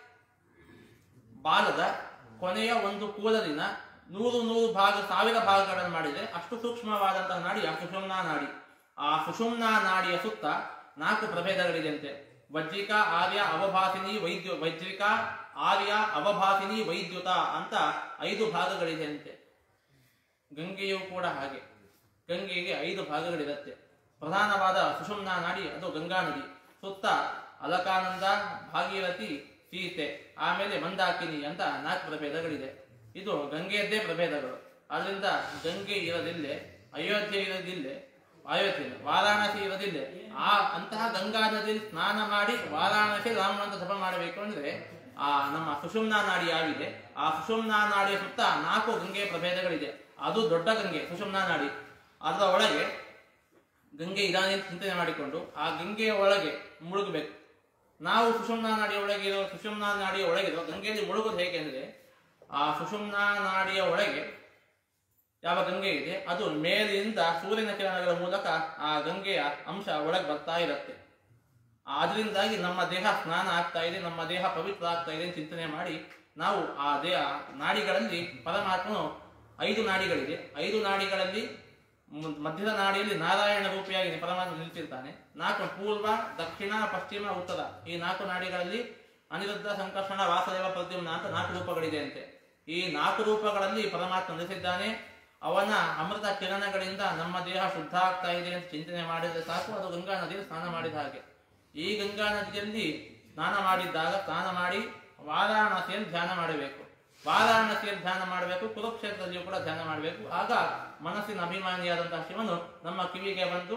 ಬಾಲದ ಕೊನೆಯ ಒಂದು ಕೂದಲಿನ ನೂರು ನೂರು ಭಾಗ ಸಾವಿರ ಭಾಗಗಳನ್ನು ಮಾಡಿದರೆ ಅಷ್ಟು ಸೂಕ್ಷ್ಮವಾದಂತಹ ನಾಡಿ ಆ ಸುಷುಮ್ನ ನಾಡಿ ಆ ಸುಷುಮ್ನ ನಾಡಿಯ ಸುತ್ತ ನಾಲ್ಕು ಪ್ರಭೇದಗಳಿದೆಯಂತೆ ವಜ್ರಿಕ ಆರ್ಯ ಅವಭಾಸಿನಿ ವೈದ್ಯು ವಜ್ರಿಕ ಆರ್ಯ ಅವಭಾಸಿನಿ ವೈದ್ಯುತ ಅಂತ ಐದು ಭಾಗಗಳಿದೆಯಂತೆ ಗಂಗೆಯೂ ಕೂಡ ಹಾಗೆ ಗಂಗೆಗೆ ಐದು ಭಾಗಗಳಿರುತ್ತೆ ಪ್ರಧಾನವಾದ ಸುಷುಮ್ನ ನಾಡಿ ಅದು ಗಂಗಾ ನದಿ ಸುತ್ತ ಅಲಕಾನಂದ ಭಾಗೀರಥಿ ಸೀತೆ ಆಮೇಲೆ ಮಂದಾಕಿನಿ ಅಂತ ನಾಲ್ಕು ಪ್ರಭೇದಗಳಿದೆ ಇದು ಗಂಗೆಯದ್ದೇ ಪ್ರಭೇದಗಳು ಅಲ್ಲಿಂದ ಗಂಗೆ ಇರೋದಿಲ್ಲೇ ಅಯೋಧ್ಯೆ ಇರೋದಿಲ್ಲೇ ಅಯೋಧ್ಯೆ ವಾರಾಣಸಿ ಇರೋದಿಲ್ಲ ಆ ಅಂತಹ ಗಂಗಾ ನದಿಯಲ್ಲಿ ಸ್ನಾನ ಮಾಡಿ ವಾರಾಣಸಿ ರಾಮನಂತ ಜಪ ಮಾಡಬೇಕು ಅಂದ್ರೆ ಆ ನಮ್ಮ ಸುಷುಮ್ನಾ ನಾಡಿ ಯಾವಿದೆ ಆ ಸುಷುಮ್ನಾ ನಾಡಿಯ ಸುತ್ತ ನಾಲ್ಕು ಗಂಗೆ ಪ್ರಭೇದಗಳಿದೆ ಅದು ದೊಡ್ಡ ಗಂಗೆ ಸುಷುಮ್ನಾ ನಾಡಿ ಅದರ ಒಳಗೆ ಗಂಗೆ ಇದಾನೆ ಅಂತ ಚಿಂತನೆ ಮಾಡಿಕೊಂಡು ಆ ಗಂಗೆಯ ಒಳಗೆ ಮುಳುಗಬೇಕು ನಾವು ಸುಷುಮ್ನಾ ನಾಡಿಯ ಒಳಗೆ ಇರೋ ಸುಷುಮ್ನಾ ನಾಡಿಯ ಒಳಗಿರೋ ಗಂಗೆಯಲ್ಲಿ ಮುಳುಗೋದು ಹೇಗೆ ಅಂದ್ರೆ ಆ ಸುಷುಮ್ನಾ ನಾಡಿಯ ಒಳಗೆ ಯಾವ ಗಂಗೆ ಇದೆ ಅದು ಮೇಲಿಂದ ಸೂರ್ಯನ ಕಿರಣಗಳ ಮೂಲಕ ಆ ಗಂಗೆಯ ಅಂಶ ಒಳಗೆ ಬರ್ತಾ ಇರುತ್ತೆ ಅದರಿಂದಾಗಿ ನಮ್ಮ ದೇಹ ಸ್ನಾನ ಆಗ್ತಾ ಇದೆ ನಮ್ಮ ದೇಹ ಪವಿತ್ರ ಆಗ್ತಾ ಇದೆ ಅಂತ ಚಿಂತನೆ ಮಾಡಿ ನಾವು ಆ ದೇಹ ನಾಡಿಗಳಲ್ಲಿ ಪರಮಾತ್ಮನು ಐದು ನಾಡಿಗಳಿದೆ ಐದು ನಾಡಿಗಳಲ್ಲಿ ಮ್- ಮಧ್ಯದ ನಾಡಿಯಲ್ಲಿ ನಾರಾಯಣ ರೂಪಿಯಾಗಿ ಪರಮಾತ್ಮ ನಿಲ್ತಿರ್ತಾನೆ ನಾಲ್ಕು ಪೂರ್ವ ದಕ್ಷಿಣ ಪಶ್ಚಿಮ ಉತ್ತರ ಈ ನಾಲ್ಕು ನಾಡಿಗಳಲ್ಲಿ ಅನಿರುದ್ಧ ಸಂಕರ್ಷಣ ವಾಸದೇವ ಪ್ರದ್ಯುಮ್ನ ಅಂತ ನಾಲ್ಕು ರೂಪಗಳಿದೆ ಅಂತೆ ಈ ನಾಲ್ಕು ರೂಪಗಳಲ್ಲಿ ಪರಮಾತ್ಮ ನೆಲೆಸಿದ್ದಾನೆ ಅವನ ಅಮೃತ ಕಿರಣಗಳಿಂದ ನಮ್ಮ ದೇಹ ಶುದ್ಧ ಆಗ್ತಾ ಇದೆ ಅಂತ ಚಿಂತನೆ ಮಾಡಿದ್ರೆ ಸಾಕು ಅದು ಗಂಗಾ ನದಿಯಲ್ಲಿ ಸ್ನಾನ ಮಾಡಿದ ಹಾಗೆ ಈ ಗಂಗಾ ನದಿಯಲ್ಲಿ ಸ್ನಾನ ಮಾಡಿದ್ದಾಗ ಸ್ನಾನ ಮಾಡಿ ವಾರಾಣಸಿಯಲ್ಲಿ ಧ್ಯಾನ ಮಾಡಬೇಕು ವಾರಾಣಸಿಯಲ್ಲಿ ಧ್ಯಾನ ಮಾಡಬೇಕು ಕುರುಕ್ಷೇತ್ರದಲ್ಲಿಯೂ ಕೂಡ ಧ್ಯಾನ ಮಾಡಬೇಕು ಆಗ ಮನಸ್ಸಿನ ಅಭಿಮಾನಿಯಾದಂತಹ ಶಿವನು ನಮ್ಮ ಕಿವಿಗೆ ಬಂದು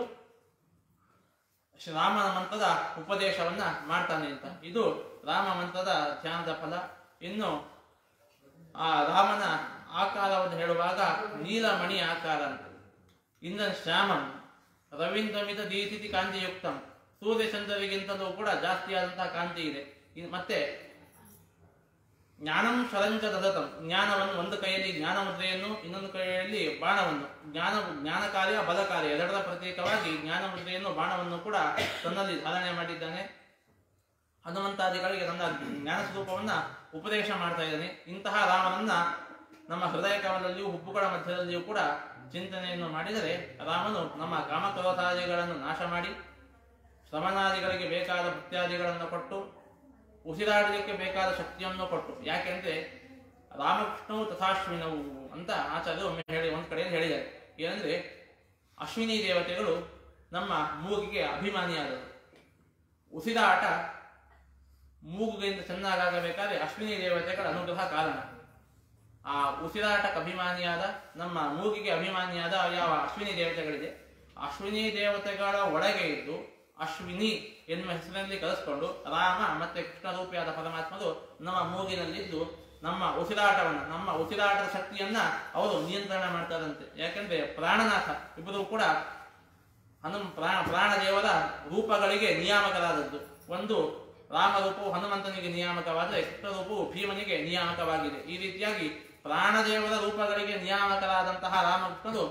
ರಾಮನ ಮಂತ್ರದ ಉಪದೇಶವನ್ನ ಮಾಡ್ತಾನೆ ಅಂತ ಇದು ರಾಮ ಮಂತ್ರದ ಧ್ಯಾನದ ಫಲ ಇನ್ನು ಆ ರಾಮನ ಆಕಾರವನ್ನು ಹೇಳುವಾಗ ನೀಲಮಣಿ ಆಕಾರ ಅಂತ ಇಂದ ಶ್ಯಾಮಂ ರವೀಂದ್ರಮಿತ ದೀತಿಥಿ ಕಾಂತಿಯುಕ್ತಂ ಸೂರ್ಯಚಂದ್ರರಿಗಿಂತಲೂ ಕೂಡ ಜಾಸ್ತಿಯಾದಂತಹ ಕಾಂತಿ ಇದೆ ಇದು ಮತ್ತೆ ಜ್ಞಾನಂ ಶರಂಚ ದದತಂ ಜ್ಞಾನವನ್ನು ಒಂದು ಕೈಯಲ್ಲಿ ಜ್ಞಾನ ಮುದ್ರೆಯನ್ನು ಇನ್ನೊಂದು ಕೈಯಲ್ಲಿ ಬಾಣವನ್ನು ಜ್ಞಾನ ಜ್ಞಾನ ಕಾರ್ಯ ಬಲ ಕಾರ್ಯ ಎರಡರ ಪ್ರತ್ಯೇಕವಾಗಿ ಜ್ಞಾನ ಮುದ್ರೆಯನ್ನು ಬಾಣವನ್ನು ಕೂಡ ತನ್ನಲ್ಲಿ ಧಾರಣೆ ಮಾಡಿದ್ದಾನೆ ಹನುಮಂತಾದಿಗಳಿಗೆ ನನ್ನ ಜ್ಞಾನ ಸ್ವರೂಪವನ್ನ ಉಪದೇಶ ಮಾಡ್ತಾ ಇದ್ದಾನೆ ಇಂತಹ ರಾಮನನ್ನ ನಮ್ಮ ಹೃದಯ ಕಮಲದಲ್ಲಿಯೂ ಹುಬ್ಬುಗಳ ಮಧ್ಯದಲ್ಲಿಯೂ ಕೂಡ ಚಿಂತನೆಯನ್ನು ಮಾಡಿದರೆ ರಾಮನು ನಮ್ಮ ಕಾಮಕ್ರೋಧಾದಿಗಳನ್ನು ನಾಶ ಮಾಡಿ ಶ್ರವಣಾದಿಗಳಿಗೆ ಬೇಕಾದ ಭಕ್ತ್ಯಾದಿಗಳನ್ನು ಕೊಟ್ಟು ಉಸಿರಾಡಲಿಕ್ಕೆ ಬೇಕಾದ ಶಕ್ತಿಯನ್ನು ಕೊಟ್ಟು ಯಾಕೆಂದ್ರೆ ರಾಮಕೃಷ್ಣವು ತಥಾಶ್ವಿನವು ಅಂತ ಆಚಾರ್ಯರು ಒಮ್ಮೆ ಹೇಳಿ ಒಂದು ಕಡೆಯಲ್ಲಿ ಹೇಳಿದ್ದಾರೆ ಏನಂದ್ರೆ ಅಶ್ವಿನಿ ದೇವತೆಗಳು ನಮ್ಮ ಮೂಗಿಗೆ ಅಭಿಮಾನಿಯಾದರು ಉಸಿರಾಟ ಮೂಗುಗಿಂತ ಚೆನ್ನಾಗಾಗಬೇಕಾದ್ರೆ ಅಶ್ವಿನಿ ದೇವತೆಗಳ ಅನುಗ್ರಹ ಕಾರಣ ಆ ಉಸಿರಾಟಕ್ಕೆ ಅಭಿಮಾನಿಯಾದ ನಮ್ಮ ಮೂಗಿಗೆ ಅಭಿಮಾನಿಯಾದ ಯಾವ ಅಶ್ವಿನಿ ದೇವತೆಗಳಿದೆ ಅಶ್ವಿನಿ ದೇವತೆಗಳ ಒಳಗೆ ಇದ್ದು ಅಶ್ವಿನಿ ಎನ್ನುವ ಹೆಸರಿನಲ್ಲಿ ಕಲಿಸ್ಕೊಂಡು ರಾಮ ಮತ್ತೆ ಕೃಷ್ಣ ರೂಪಿಯಾದ ಪರಮಾತ್ಮರು ನಮ್ಮ ಮೂಗಿನಲ್ಲಿದ್ದು ನಮ್ಮ ಉಸಿರಾಟವನ್ನು ನಮ್ಮ ಉಸಿರಾಟದ ಶಕ್ತಿಯನ್ನ ಅವರು ನಿಯಂತ್ರಣ ಮಾಡ್ತಾರಂತೆ ಯಾಕೆಂದ್ರೆ ಪ್ರಾಣನಾಥ ಇಬ್ಬರು ಕೂಡ ಹನುಮ ಪ್ರಾಣ ಪ್ರಾಣದೇವರ ರೂಪಗಳಿಗೆ ನಿಯಾಮಕರಾದದ್ದು ಒಂದು ರಾಮರೂಪವು ಹನುಮಂತನಿಗೆ ನಿಯಾಮಕವಾದರೆ ಕೃಷ್ಣ ರೂಪವು ಭೀಮನಿಗೆ ನಿಯಾಮಕವಾಗಿದೆ ಈ ರೀತಿಯಾಗಿ ಪ್ರಾಣದೇವರ ರೂಪಗಳಿಗೆ ನಿಯಾಮಕರಾದಂತಹ ರಾಮಕೃಷ್ಣರು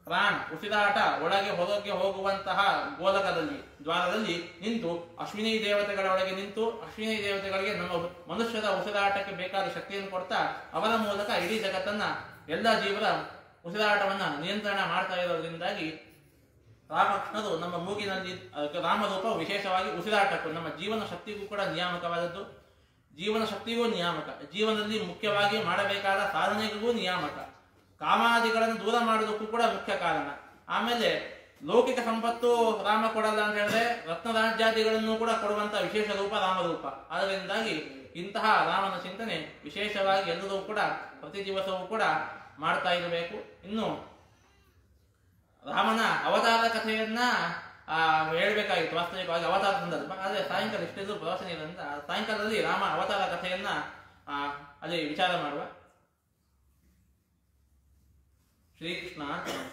ಪ್ರಾಣ ಉಸಿರಾಟ ಒಳಗೆ ಹೊರಗೆ ಹೋಗುವಂತಹ ಗೋಲಕದಲ್ಲಿ ದ್ವಾರದಲ್ಲಿ ನಿಂತು ಅಶ್ವಿನಿ ದೇವತೆಗಳ ಒಳಗೆ ನಿಂತು ಅಶ್ವಿನಿ ದೇವತೆಗಳಿಗೆ ನಮ್ಮ ಮನುಷ್ಯರ ಉಸಿರಾಟಕ್ಕೆ ಬೇಕಾದ ಶಕ್ತಿಯನ್ನು ಕೊಡ್ತಾ ಅವರ ಮೂಲಕ ಇಡೀ ಜಗತ್ತನ್ನ ಎಲ್ಲ ಜೀವರ ಉಸಿರಾಟವನ್ನ ನಿಯಂತ್ರಣ ಮಾಡ್ತಾ ಇರೋದ್ರಿಂದಾಗಿ ರಾಮಕೃಷ್ಣರು ನಮ್ಮ ಮೂಗಿನಲ್ಲಿ ಅದಕ್ಕೆ ರಾಮರೂಪ ವಿಶೇಷವಾಗಿ ಉಸಿರಾಟಕ್ಕೂ ನಮ್ಮ ಜೀವನ ಶಕ್ತಿಗೂ ಕೂಡ ನಿಯಾಮಕವಾದದ್ದು ಜೀವನ ಶಕ್ತಿಗೂ ನಿಯಾಮಕ ಜೀವನದಲ್ಲಿ ಮುಖ್ಯವಾಗಿ ಮಾಡಬೇಕಾದ ಸಾಧನೆಗೂ ನಿಯಾಮಕ ಕಾಮಾದಿಗಳನ್ನು ದೂರ ಮಾಡೋದಕ್ಕೂ ಕೂಡ ಮುಖ್ಯ ಕಾರಣ ಆಮೇಲೆ ಲೌಕಿಕ ಸಂಪತ್ತು ರಾಮ ಕೊಡಲ್ಲ ಅಂತ ಹೇಳಿದ್ರೆ ರತ್ನರಾಜ್ಯಾದಿಗಳನ್ನು ಕೂಡ ಕೊಡುವಂತ ವಿಶೇಷ ರೂಪ ರಾಮರೂಪ ಅದರಿಂದಾಗಿ ಇಂತಹ ರಾಮನ ಚಿಂತನೆ ವಿಶೇಷವಾಗಿ ಎಲ್ಲರೂ ಕೂಡ ಪ್ರತಿ ದಿವಸವೂ ಕೂಡ ಮಾಡ್ತಾ ಇರಬೇಕು ಇನ್ನು ರಾಮನ ಅವತಾರ ಕಥೆಯನ್ನ ಆ, ಹೇಳ್ಬೇಕಾಗಿತ್ತು ವಾಸ್ತವಿಕವಾಗಿ ಅವತಾರ ಸಂದರ್ಭ ಆದ್ರೆ ಸಾಯಂಕಾಲ ಇಷ್ಟಿದ್ರು ಪ್ರವಾಸನೆ ಇರೋದ್ರಿಂದ ಆ ಸಾಯಂಕಾಲದಲ್ಲಿ ರಾಮ ಅವತಾರ ಕಥೆಯನ್ನ ಆ, ಅಲ್ಲಿ ವಿಚಾರ ಮಾಡುವ ಶ್ರೀಕೃಷ್ಣ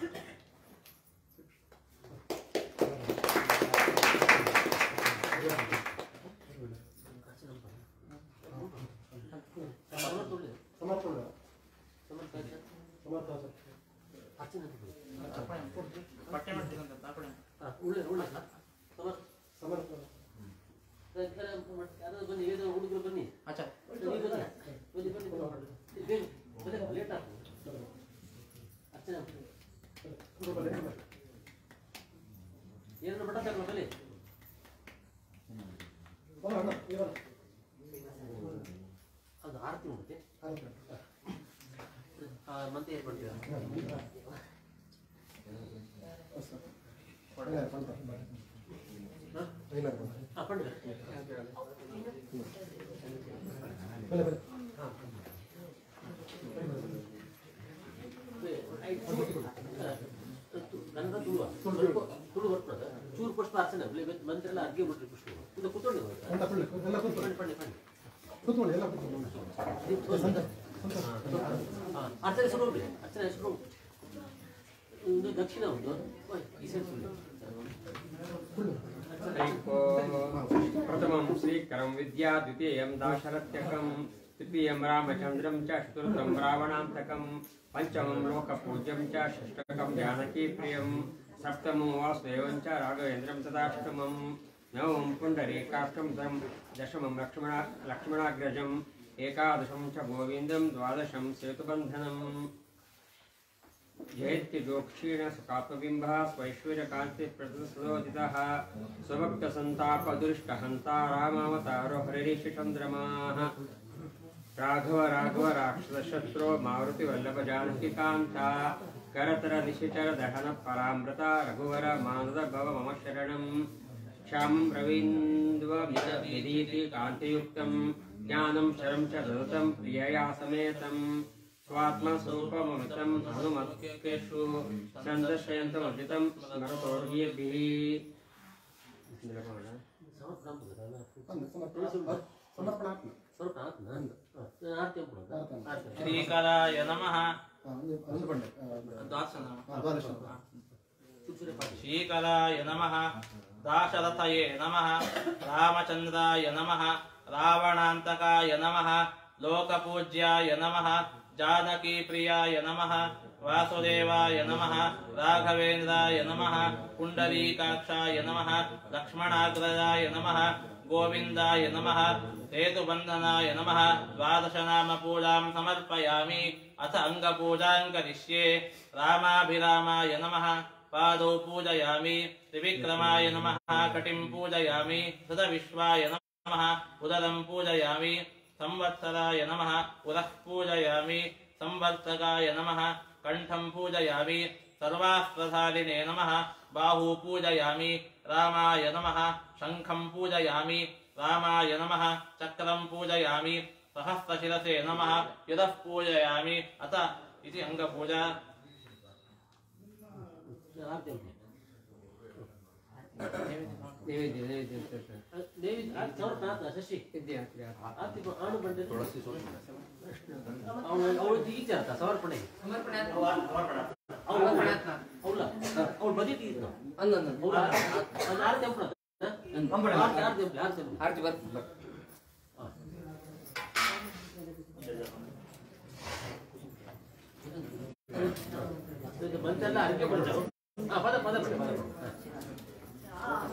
ಸಮರ್ಪಣ ಸಮರ್ಥ ಪಟ್ಟೆ ಮಾಡ್ತಿದ್ದಂತೆ ತಾಪಣೆ. ಸಮರ್ಥ ಬನ್ನಿ ಏదో ಹುಡುಗರು ಬನ್ನಿ ಆಚೆ. ನೀವು ಬನ್ನಿ ಬನ್ನಿ ಬನ್ನಿ ಬನ್ನಿ ಬೇಗ ಬೇಗ ಲೇಟ್ ಆಗ್ತದೆ ಅರ್ಚನೆ ಏನನ್ನು ಬಟ್ಟ ತಗೊಂಡು ಬನ್ನಿ ಬರ ಅಣ್ಣ ಇವರ ಅದು ಆರತಿ ಮಾಡುತ್ತೆ ಆಯ್ತು ಮತ್ತೆ ಏನು ಮಾಡ್ತೀರಾ ಇಲ್ಲ ಬಂತ ಇಲ್ಲ ಬಂತ ಹಾಂ ಬನ್ನಿ ಬನ್ನಿ ಬನ್ನಿ ಕನ್ನಡ ತುಳುವ ತುಳು ಬರ್ತದ ಚೂರು ಪುಷ್ಪ ಅರ್ಚನೆ ಮಂತ್ರೆಲ್ಲ ಅರ್ಗೆ ಬಿಟ್ರಿ ಪುಷ್ಪ ಇದು ಕುತ್ಕೊಂಡು ಅಂತ ಫುಲ್ ಎಲ್ಲ ಕೂತ್ಕೊಳ್ಳಿ ಬನ್ನಿ ಬನ್ನಿ ಕೂತ್ಕೊಳ್ಳಿ ಎಲ್ಲ ಕೂತ್ಕೊಳ್ಳಿ ಅರ್ಚನೆ ಹೆಸರು ಹೋಗ್ಲಿ ಅರ್ಚನೆ ಹೆಸರು ಒಂದು ದಕ್ಷಿಣ ಒಂದು ಓಯ್, ಈ ಸೈಡ್ ಸುಳ್ಳು. प्रथमं श्रीकरं विद्या द्वितीयं दाशरथ्यकं तृतीयं रामचन्द्रं च चतुर्थं रावणान्तकं पञ्चमं लोकपूज्यं च षष्टकं जानकीप्रियं सप्तमं वासुदेवं च राघवेन्द्रं तदाष्टमं नवमं पुण्डरीकाष्टं दं दशमं लक्ष्मण लक्ष्मणाग्रजम् एकादशं च गोविन्दं द्वादशं सेतुबन्धनम् जयत्यजोक्षीण सुकापबिम्बः स्वैश्वर्यकान्तिप्रतिसुलोदितः स्वभक्तसन्तापदुष्टहन्ता रामावतारो हरिरिषचन्द्रमाः राघव राघव राक्षसशत्रो मारुतिवल्लभजानकिकान्ता करतरनिशिचर दहन परामृता रघुवर मानद भव मम शरणम् श्यामं रवीन्द्वमिदीति कान्तियुक्तं ज्ञानं शरं च ददतं प्रियया समेतम् स्वात्मस्वरूपममितं हनुमत्केषु सन्दर्शयन्तमर्जितं स्मरतोर्येभिः ಸಮರ್ಪಣ ಆತ್ಮ ಸ್ವಲ್ಪ ಆತ್ಮ ಆರ್ತಿ ಅಂದ್ಬಿಡು. ಆರ್ತಿ. ಶ್ರೀಕರಾಯ ನಮಃ ಅಂದ್ಕೊಂಡೆ ದಾಸನ ದ್ವಾದಶ ತುಳಸಿರೆ ಪಾಠ. ಶ್ರೀಕರಾಯ ನಮಃ ದಾಶರಥಯೇ ನಮಃ ರಾಮಚಂದ್ರಾಯ ನಮಃ ರಾವಣಾಂತಕಾಯ ನಮಃ ಲೋಕಪೂಜ್ಯಾಯ ನಮಃ ಜಾನಕಿ ಪ್ರಿಯಾಯ ನಮಃ ವಾಸುದೇವಾಯ ನಮಃ ರಾಘವೇಂದ್ರಾಯ ನಮಃ ಪುಂಡರೀಕಾಕ್ಷಾಯ ನಮಃ ಲಕ್ಷ್ಮಣಾಗ್ರಜಾಯ ನಮಃ ಗೋವಿಂದಾಯ ನಮಃ ಸೇತುಬಂಧನಾಯ ನಮಃ ದ್ವಾದಶನಾಮ ಪೂಜಾಂ ಸಮರ್ಪಯಾಮಿ ಅಥ ಅಂಗಪೂಜಾಂ ಕರಿಷ್ಯೆ ರಾಮಾಭಿರಾಮಾಯ ನಮಃ ಪಾದೌ ಪೂಜಯಾಮಿ ತ್ರಿವಿಕ್ರಮಾಯ ನಮಃ ಕಟಿಂ ಪೂಜಯಾಮಿ ಸದವಿಶ್ವಾಯ ನಮಃ ಉದರಂ ಪೂಜಯಾಮಿ ಸಂವತ್ಸರಾಯ ನಮಃ ಉರಃ ಪೂಜಯಾಮಿ ಸಂವರ್ತಕಾಯ ನಮಃ ಕಂಠಂ ಪೂಜಯಾಮಿ ಸರ್ವಾಸ್ತ್ರಧಾರಿಣೇ ನಮಃ ಬಾಹು ಪೂಜಯಾಮಿ ರಾಮಾಯ ನಮಃ ಶಂಖಂ ಪೂಜಯಾಮಿ ರಾಮಾಯ ನಮಃ ಚಕ್ರಂ ಪೂಜಯಾಮಿ ಸಹಸ್ರಶಿರಸೆ ನಮಃ ಯುಧಃ ಪೂಜಯಾಮಿ ಅಥ ಇತಿ ಅಂಗಪೂಜಾ ಆರ್ತಿ ಅಂದ್ಬಿಡು. ನೈವೇದ್ಯ ನೈವೇದ್ಯ ಅಂತ ಆ, ದೇವಿ ಆರ್ತಿ ಸ್ವಲ್ಪ ಆತ್ಮ ಶಶಿ ಇದ್ಯಾ ಇದ್ಯಾ ಆರ್ತಿ ಬ- ಆಣು ಬಂಡೆ ಅವಳು ಅವಳು ಈಚೆ ಆತ ಸಮರ್ಪಣೆ ಅವಳು ಅವಳ ಅವಳು ಬದಿ ತೀರ್ಥ ಅವಳು ಆರ್ತಿ ಅಂಪಣ ಆರ್ತಿ ಆರ್ತಿ ಅಂಪ್ಲಿ ಆರ್ತಿ ಅಂಪ್ಲಿ ಆರ್ತಿ ಬರ್ತೀನಿ ಆ ಇದು ಬಂತೆಲ್ಲ ಅಡಿಕೆ ಬಂತ ಹಾ ಪದ ಪದ ಬಿಡಿ ಪದ ಬಿಡಿ. ಹಾ.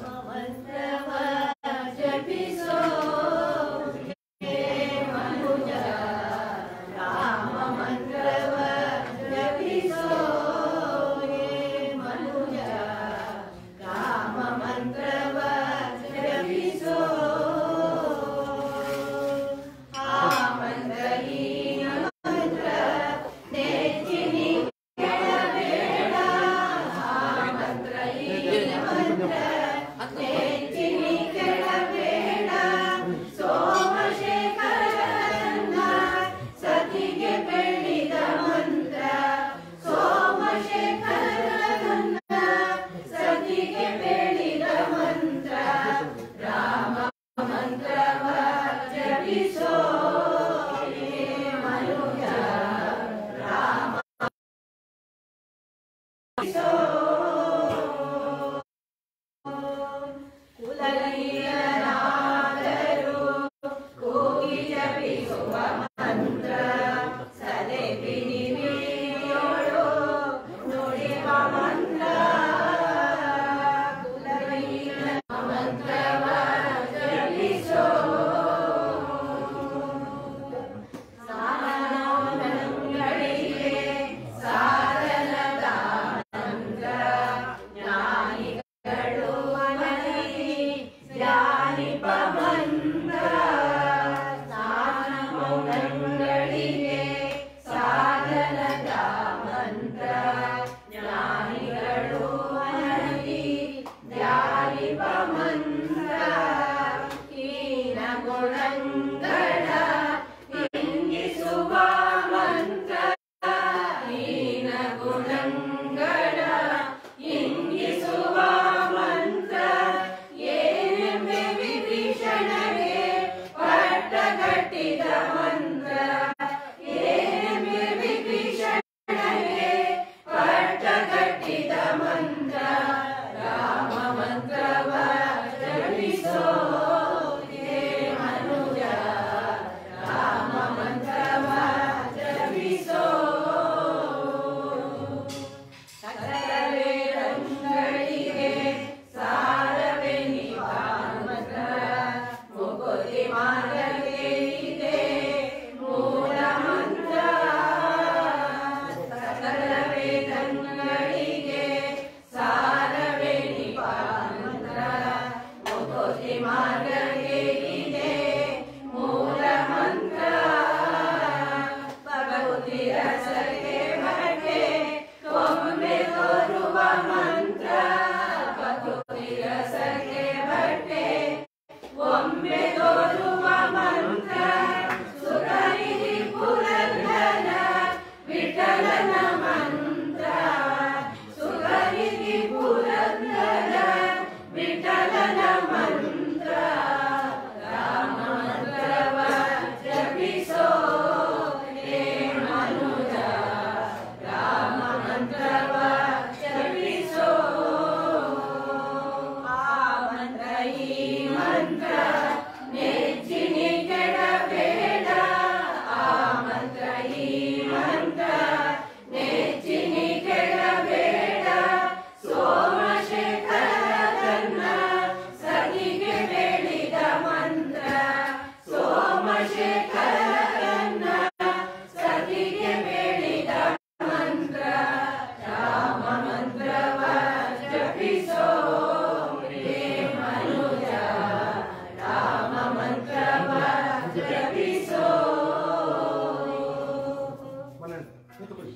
ಮನೆ ಕೂತ್ಕೊಳ್ಳಿ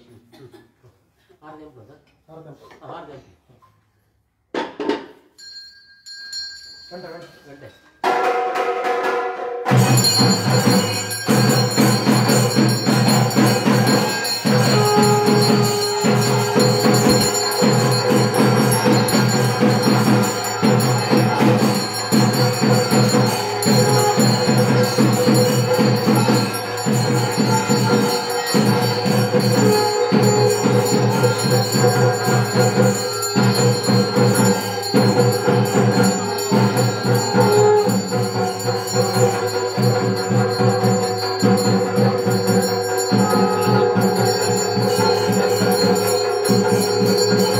ಆರು ನೆಂಪು ಸರ್ ಆರು ಗಂಟೆ ಆರು ನೆಂಪು ಗಂಟೆ ಗಂಟೆ ಗಂಟೆ ಿ ಿ